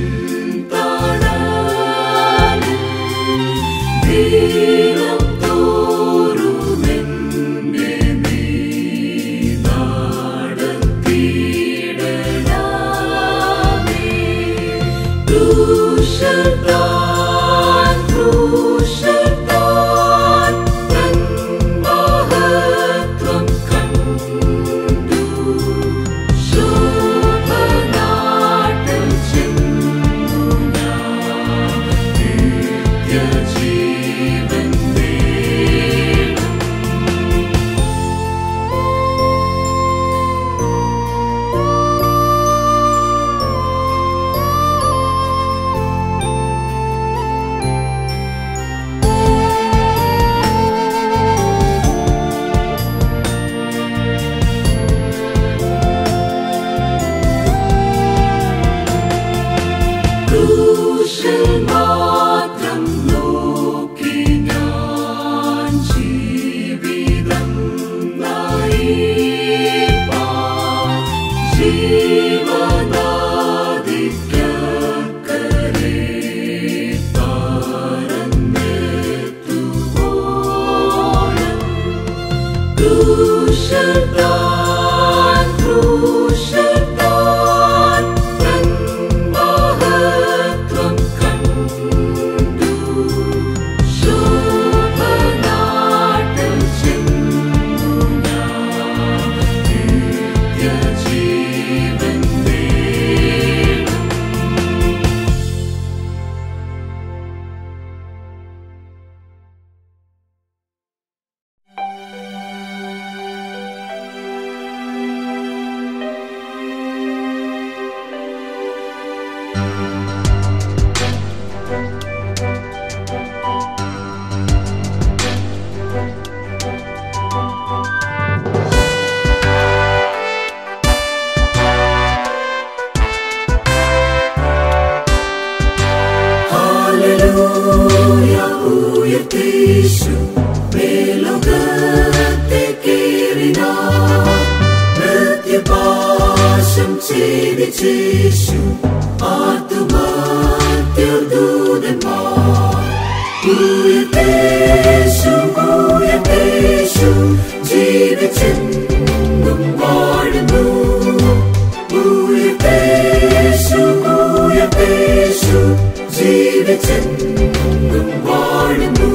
തണലിൽ ദീനം തോറുമെന്നെ നീ നടത്തിയിടലാമേ. ക്രൂശത്താൽ ക്രൂശത്താൽ തൻ മഹത്വം കണ്ടു ശോഭനാട്ടിൽ ചെന്നു ഞാൻ നിത്യജീവൻ നേടും ക്രൂശിൽ മാത്രം നോക്കി ഞാൻ ജീവിതം നയിപ്പാൻ ജീവനാദിക്കക്കരെ പറന്നെത്തുവോളം ക്രൂശത്താൽ ക്രൂശത്താൽ തൻ മഹത്വം കണ്ടു ശോഭനാട്ടിൽ ചെന്നു ഞാൻ നിത്യജീവൻ നേടും ഹല്ലേലൂയ ഉയർത്തേശു മേലോകത്തെ കീറിനാ പ്രത്യപാശം ഛേദിച്ചേശു ആത്തുമാത്യദൂതന്മാർ ഉയർത്തേശു ഉയർത്തേശു ജീവിച്ചെന്നും വാഴുന്നു ഉയർത്തേശു ഉയർത്തേശു ജീവിച്ചെന്നും വാഴുന്നു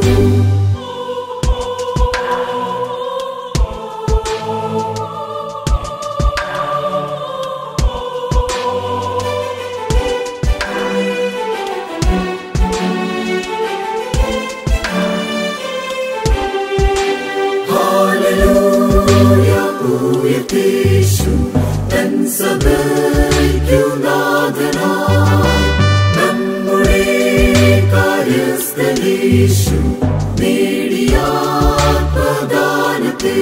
ഹല്ലേലൂയ ഉയർത്തേശു തൻ സഭയ്ക്കു നാഥനായി നമ്മുടെ കാര്യസ്ഥനീശു നേടിയാത്മദാനത്തെ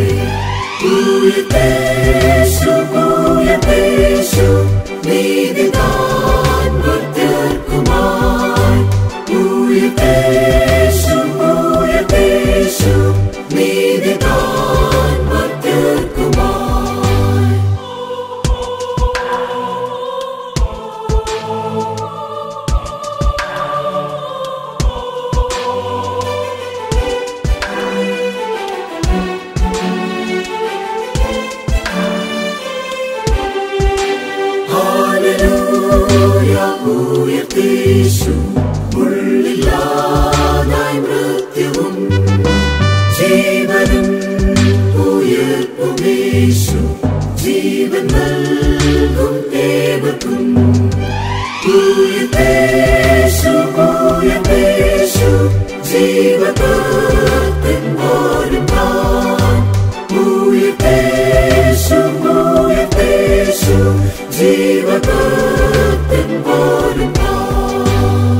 ഉയർത്തേശു ഉയർത്തേശു നീതിദാൻ ഭക്തർക്കുമായി ഉയർത്തേശു ഉയർത്തേശു നീതിദാൻ ഭക്തർക്കുമായി ഹല്ലേലൂയ ഉയർത്തേശു ഉള്ളില്ലാതായി മൃത്യുവും ജീവനും ഉയർപ്പുമേശു ജീവൻ നൽകും ഏവർക്കും ഉയർത്തേശു ഉയർത്തേശു ജീവകർത്തൻ പോലും താൻ ഉയർത്തേശു ഉയർത്തേശു ജീവകർത്തൻ പോലും താൻ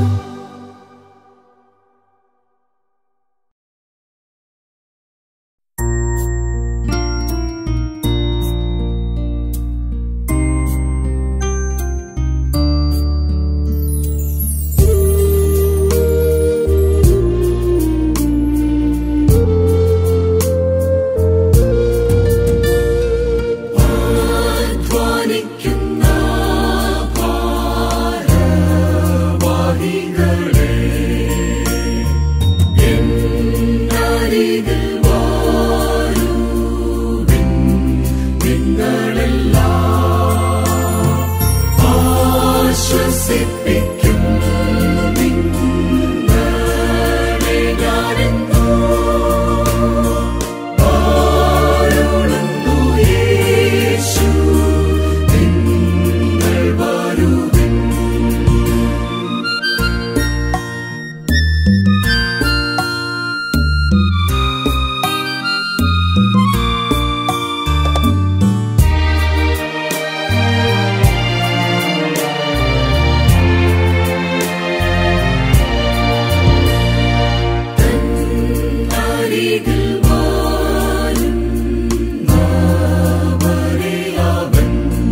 ധ്വനിക്കുന്ന ഭാരവാഹികളെ എന്നരികിൽ വാരുവിൻ നിങ്ങളെല്ലാം ആശ്വസിപ്പിക്കും നിങ്ങളെ ഞാനെന്നോ പാടുന്നു യേശു നിങ്ങൾ വരുവിൻ അരികിൽ വാരുന്നവരെ അവൻ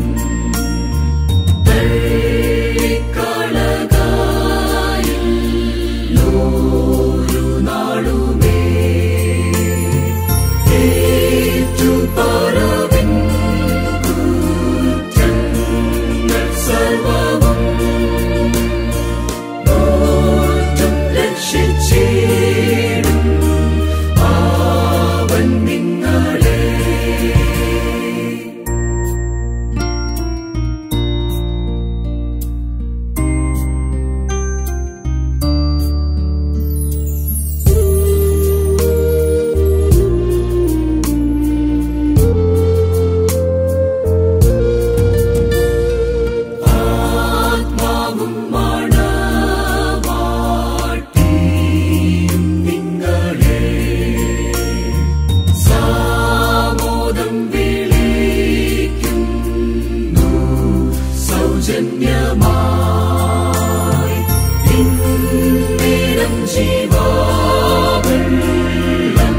തള്ളിക്കളകായില്ലൊരു നാളുമേ ഏറ്റുപറവിൻ കുറ്റങ്ങൾ സർവ്വവും ഓർത്തും രക്ഷിച്ചിടും അവൻ നിങ്ങളെ ആത്മാവും മണവാട്ടിയും നിങ്ങളെ സാമോദം വിളിക്കുന്നു സൗജന്യമായി ഇന്നേരം ജീവാവെള്ളം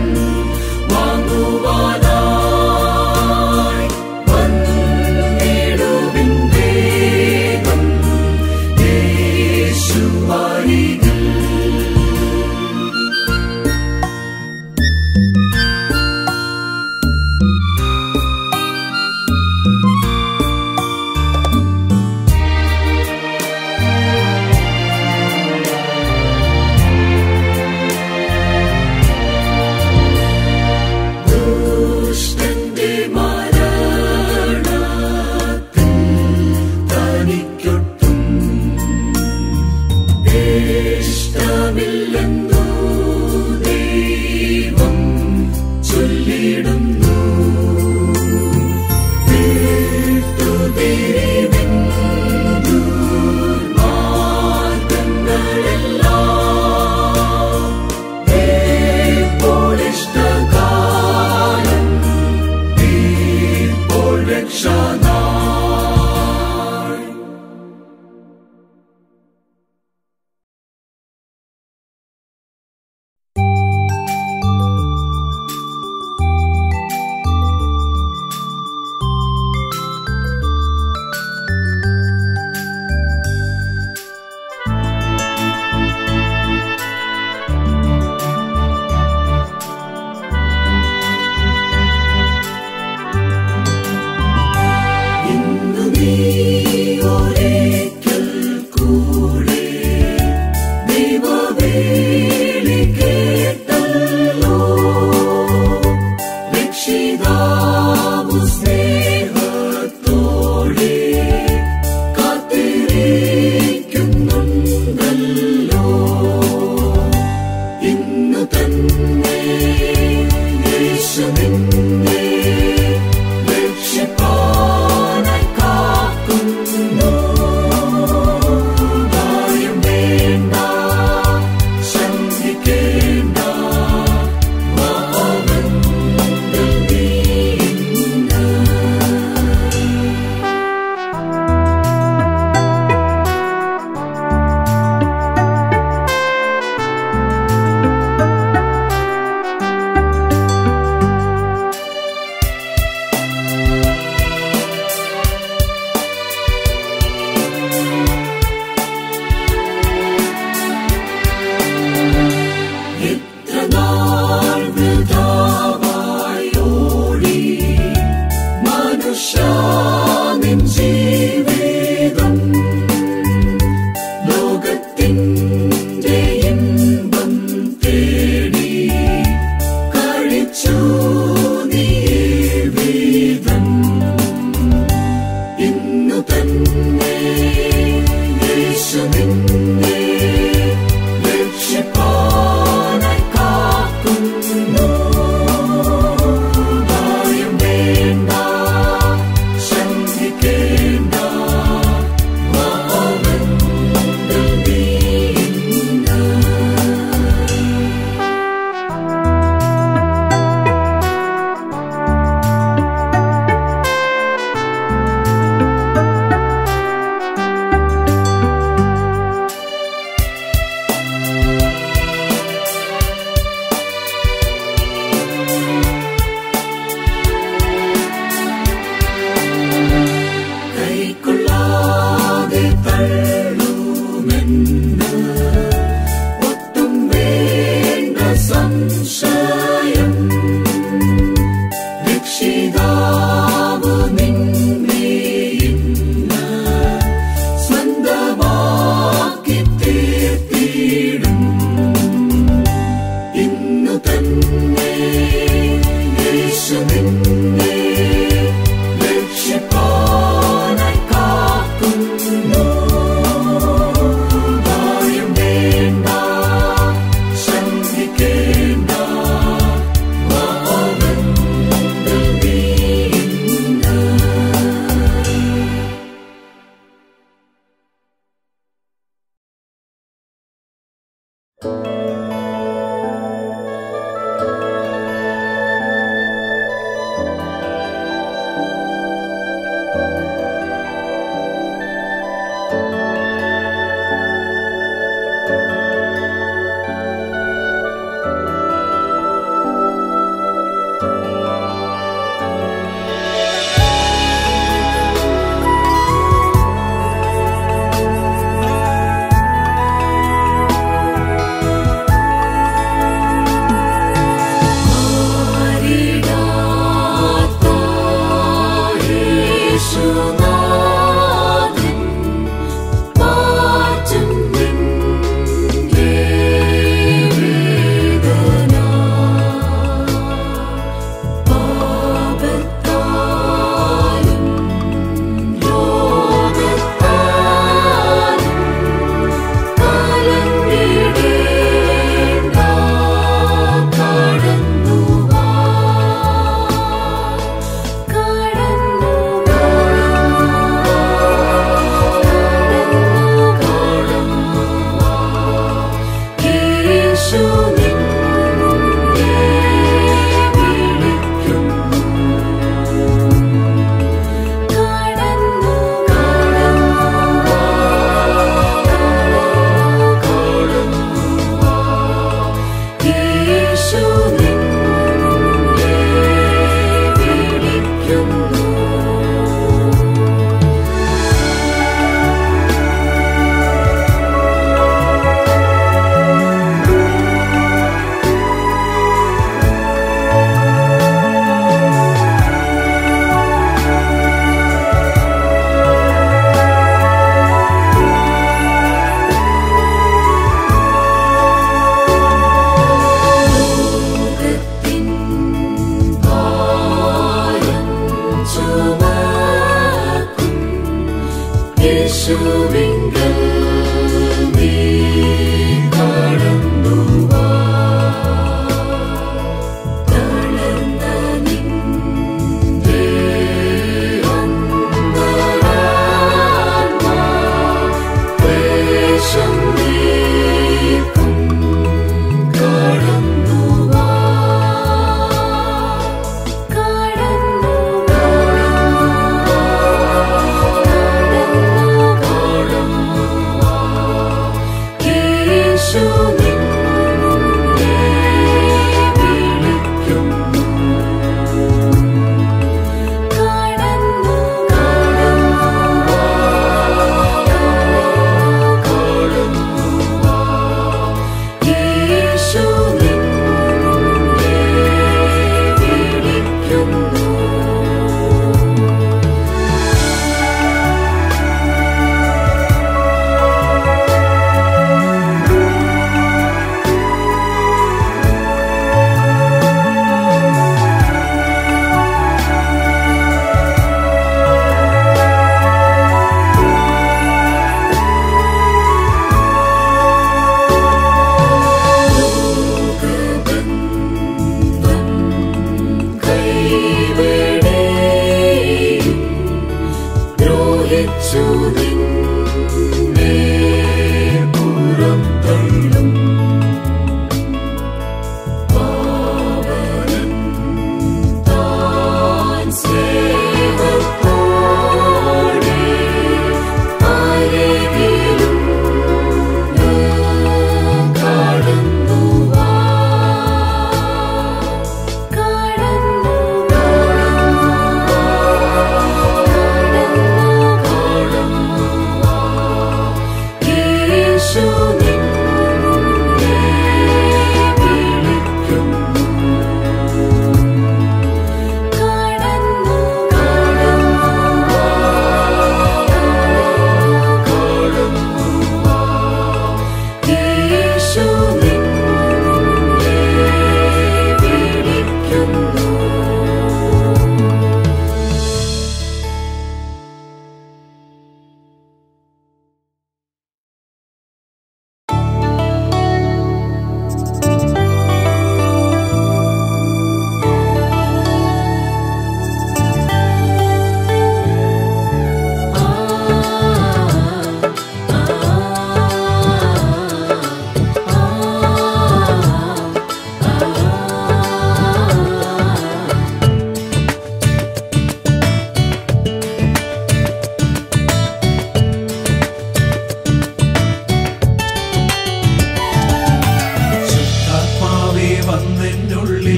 വാങ്ങുവാനായി വന്നിടുവിൻ വേഗം യേശുവരികിൽ ശ്രേഷ്ഠമില്ലെന്നു ദൈവം ചൊല്ലിടുന്നു വിട്ടുതിരിവിൻ ദുർമാർഗ്ഗങ്ങളെല്ലാം ഇപ്പോൾ ഇഷ്ടകാലം ഇപ്പോൾ രക്ഷനാൾ ഇന്നു നീ ഒരിക്കൽ കൂടെ ദൈവവേളി കേട്ടല്ലോ രക്ഷിതാവു സ്നേഹത്തോടെ കാത്തിരിക്കുന്നുണ്ടല്ലോ ഇന്നു തന്നെ യേശു നിന്നെ രക്ഷിപ്പാനായി കാക്കുന്നു ഭയം വേണ്ട ശങ്കിക്കേണ്ട അവൻ നീ എത്ര നാൾ വൃഥാവായി ഓടി മനുഷ്യ നിൻ ജീവിതം ലോകത്തിൻ്റെ ഇമ്പം തേടി കഴിച്ചു നീ വീതം ഇന്നു തന്നെ യേശു നിന്നെ രക്ഷിപ്പാനായി കാക്കുന്നു ഭയം വേണ്ട ശങ്കിക്കേണ്ട അവൻ നീ കൈക്കൊള്ളാതെ തള്ളുമെന്ന് ഒട്ടും വേണ്ട സംശയം രക്ഷിതാവ് നിന്നെ ഇന്ന് സ്വന്തമാക്കി തീർത്തിടും ഇന്നു തന്നെ യേശു നിന്നെ രക്ഷിപ്പാനായി കാക്കുന്നു ഭയം വേണ്ട ശങ്കിക്കേണ്ട അവൻ നീ യേശുവേ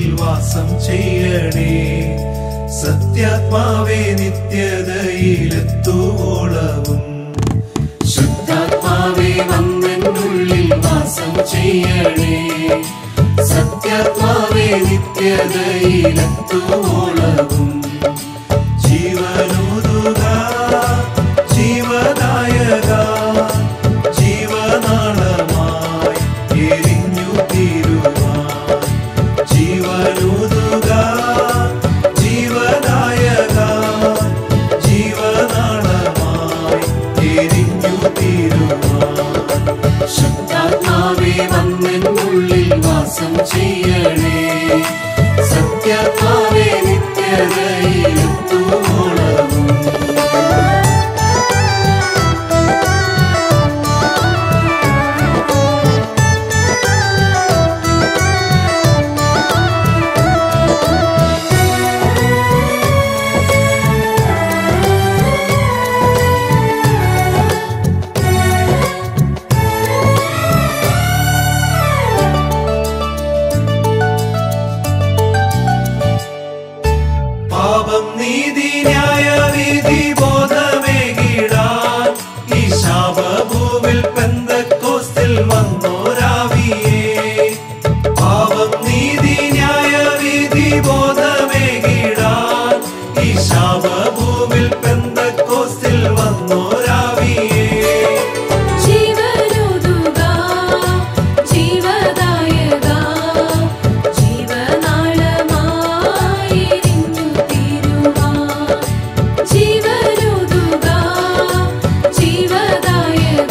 വാസം ചെയ്യണേ സത്യാത്മാവേ നിത്യതയിലെത്തുവോളവും ശുദ്ധാത്മാവേ വന്നെന്നുള്ളിൽ വാസം ചെയ്യണേ സത്യാത്മാവേ നിത്യതയിലെത്തുവോളവും ജീവനൂതുക ജീവദായക ജീവനാളമായി എരിഞ്ഞു തീരുവാൻ ജീവനൂതുക ജീവദായക ജീവനാളമായി എരിഞ്ഞു തീരുവാൻ ശുദ്ധാത്മാവേ വന്നെന്നുള്ളിൽ വാസം ചെയ്യണേ സത്യാത്മാവേ നിത്യതയിലെത്തുവോളവും പാപം നീതി ന്യായവിധി ബോധമേകിടാൻ ഈ ശാപഭൂവിൽ പെന്തക്കോസ്തിൽ വന്നോരാവിയേ പാപം നീതി ന്യായവിധി ബോധമേകിടാൻ ഈ ശാപഭൂവിൽ പെന്തക്കോസ്തിൽ വന്നോരാവിയേ ജീവനോതുക ജീവദായക ജീവനാളമായിരിഞ്ഞു തീരുവാൻ ജീവനോതുക ജീവദായക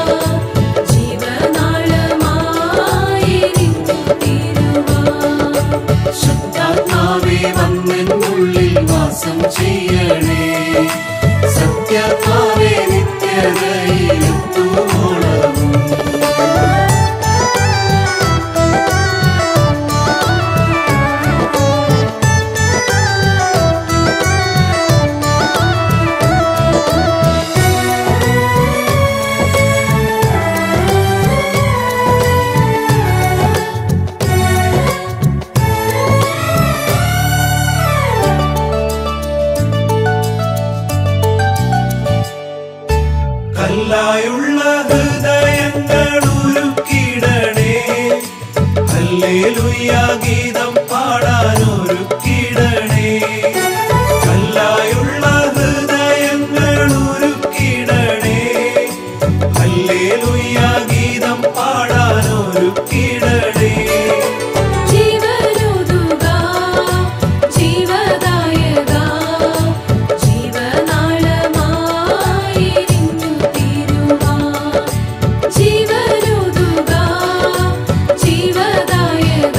ജീവനാളമായിരിഞ്ഞു തീരുവാൻ ശുദ്ധാത്മാവേ വന്നെന്നുള്ളിൽ വാസം ചെയ്യണേ സത്യാത്മാവേ നിത്യതയിലെത്തുവോളവും കല്ലായുള്ള ഹൃദയങ്ങൾ ഉരുക്കിടണേ ഹല്ലേലൂയ ഗീതം പാടാൻ ഒരുക്കിടണേ കല്ലായുള്ള ഹൃദയങ്ങൾ ഉരുക്കിടണേ ഹല്ലേലൂയ ഗീതം പാടാൻ ഒരുക്കിടണേ ജീവനോതുക ജീവദായക ജീവനാളമായിരിഞ്ഞു തീരുവാൻ ജീവനോതുക ജീവദായക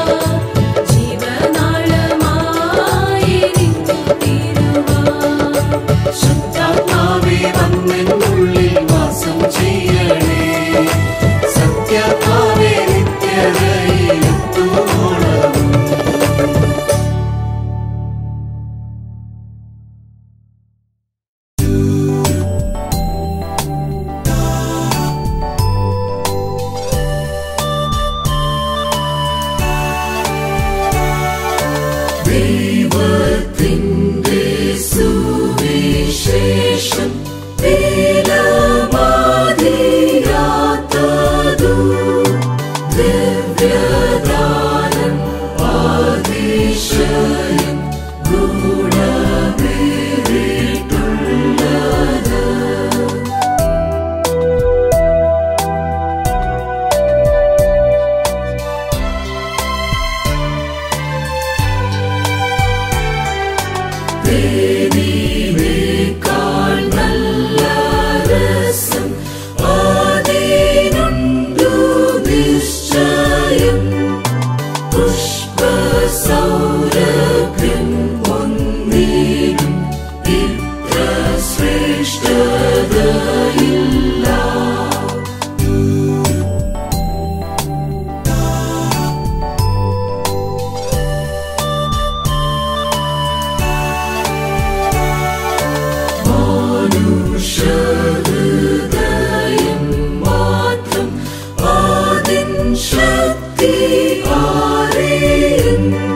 ജീവനാളമായിരിഞ്ഞു തീരുവാൻ ശുദ്ധാത്മാവേ വന്നെന്നുള്ളിൽ വാസം ചെയ്യണേ സത്യാത്മാവേ നിത്യതയിലെത്തുവോളവും ദൈവത്തിൻ്റെ സുവിശേഷം വിലമതിയാത്തതു ദിവ്യദാനം അതിശയം ഗുണമേറിയിട്ടുള്ളത് തേനിനേക്കാൾ നല്ല രസം അതിനുണ്ടു നിശ്ചയം പുഷ്പസൗരഭ്യം ഒന്നിനും ഇത്ര ശ്രേഷ്ഠതയില്ല മനുഷ്യഹൃദയം മാത്രം അതിൻ ശക്തി അറിയുന്നു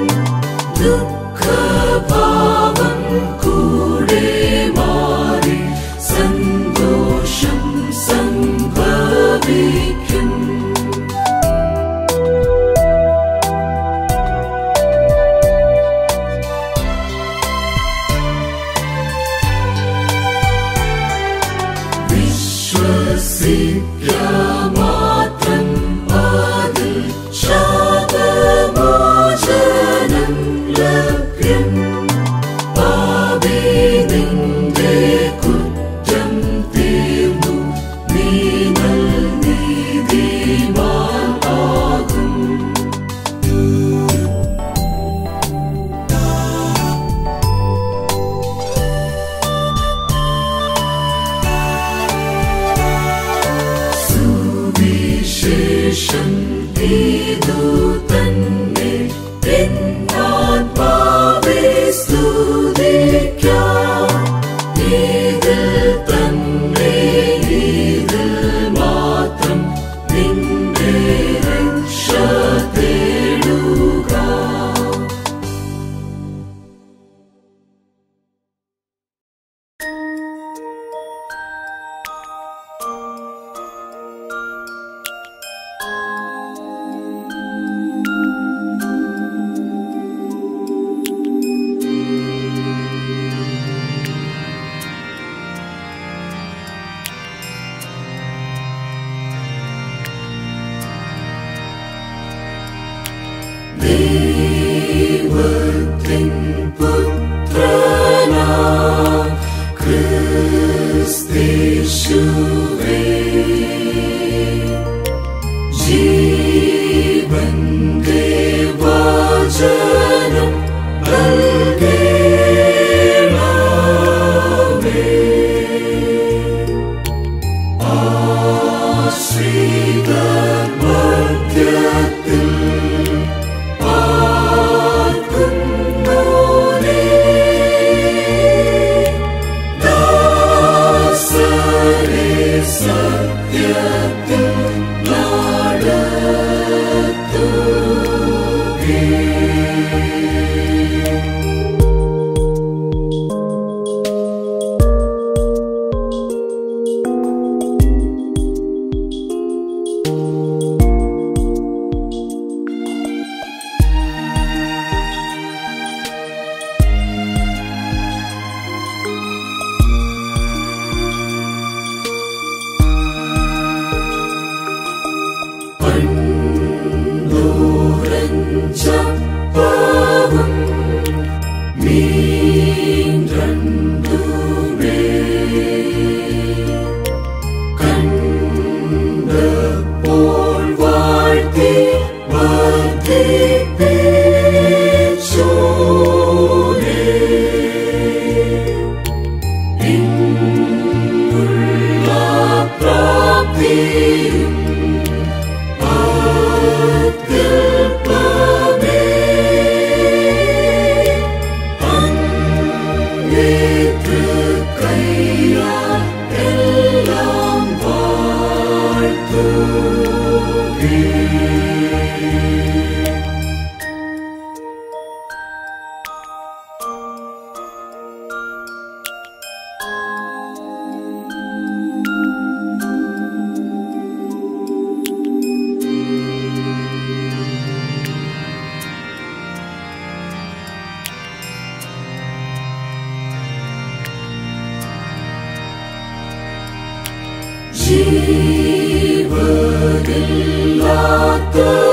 ദൈവത്തിൻ പുത്രനാ ക്രിസ്തേശുവേ ജീവന്റെ വചനം നൽകേണമേ ആശ്രിത മധ്യത്തിൽ പാർക്കുന്നോനേ ദാസരെ സത്യത്തിൽ നടത്തുകേ പഞ്ചപ്പവും മീൻ രണ്ടുമേ കണ്ടപ്പോൾ വാഴ്ത്തി വർദ്ധിപ്പിച്ചോനേ ഇന്നുള്ള പ്രാപ്തിയും അത്യല്പമേ അങ്ങേക്ക് കൈയാൽ എല്ലാം വാഴ്ത്തുകേ ജീവനില്ലാത്ത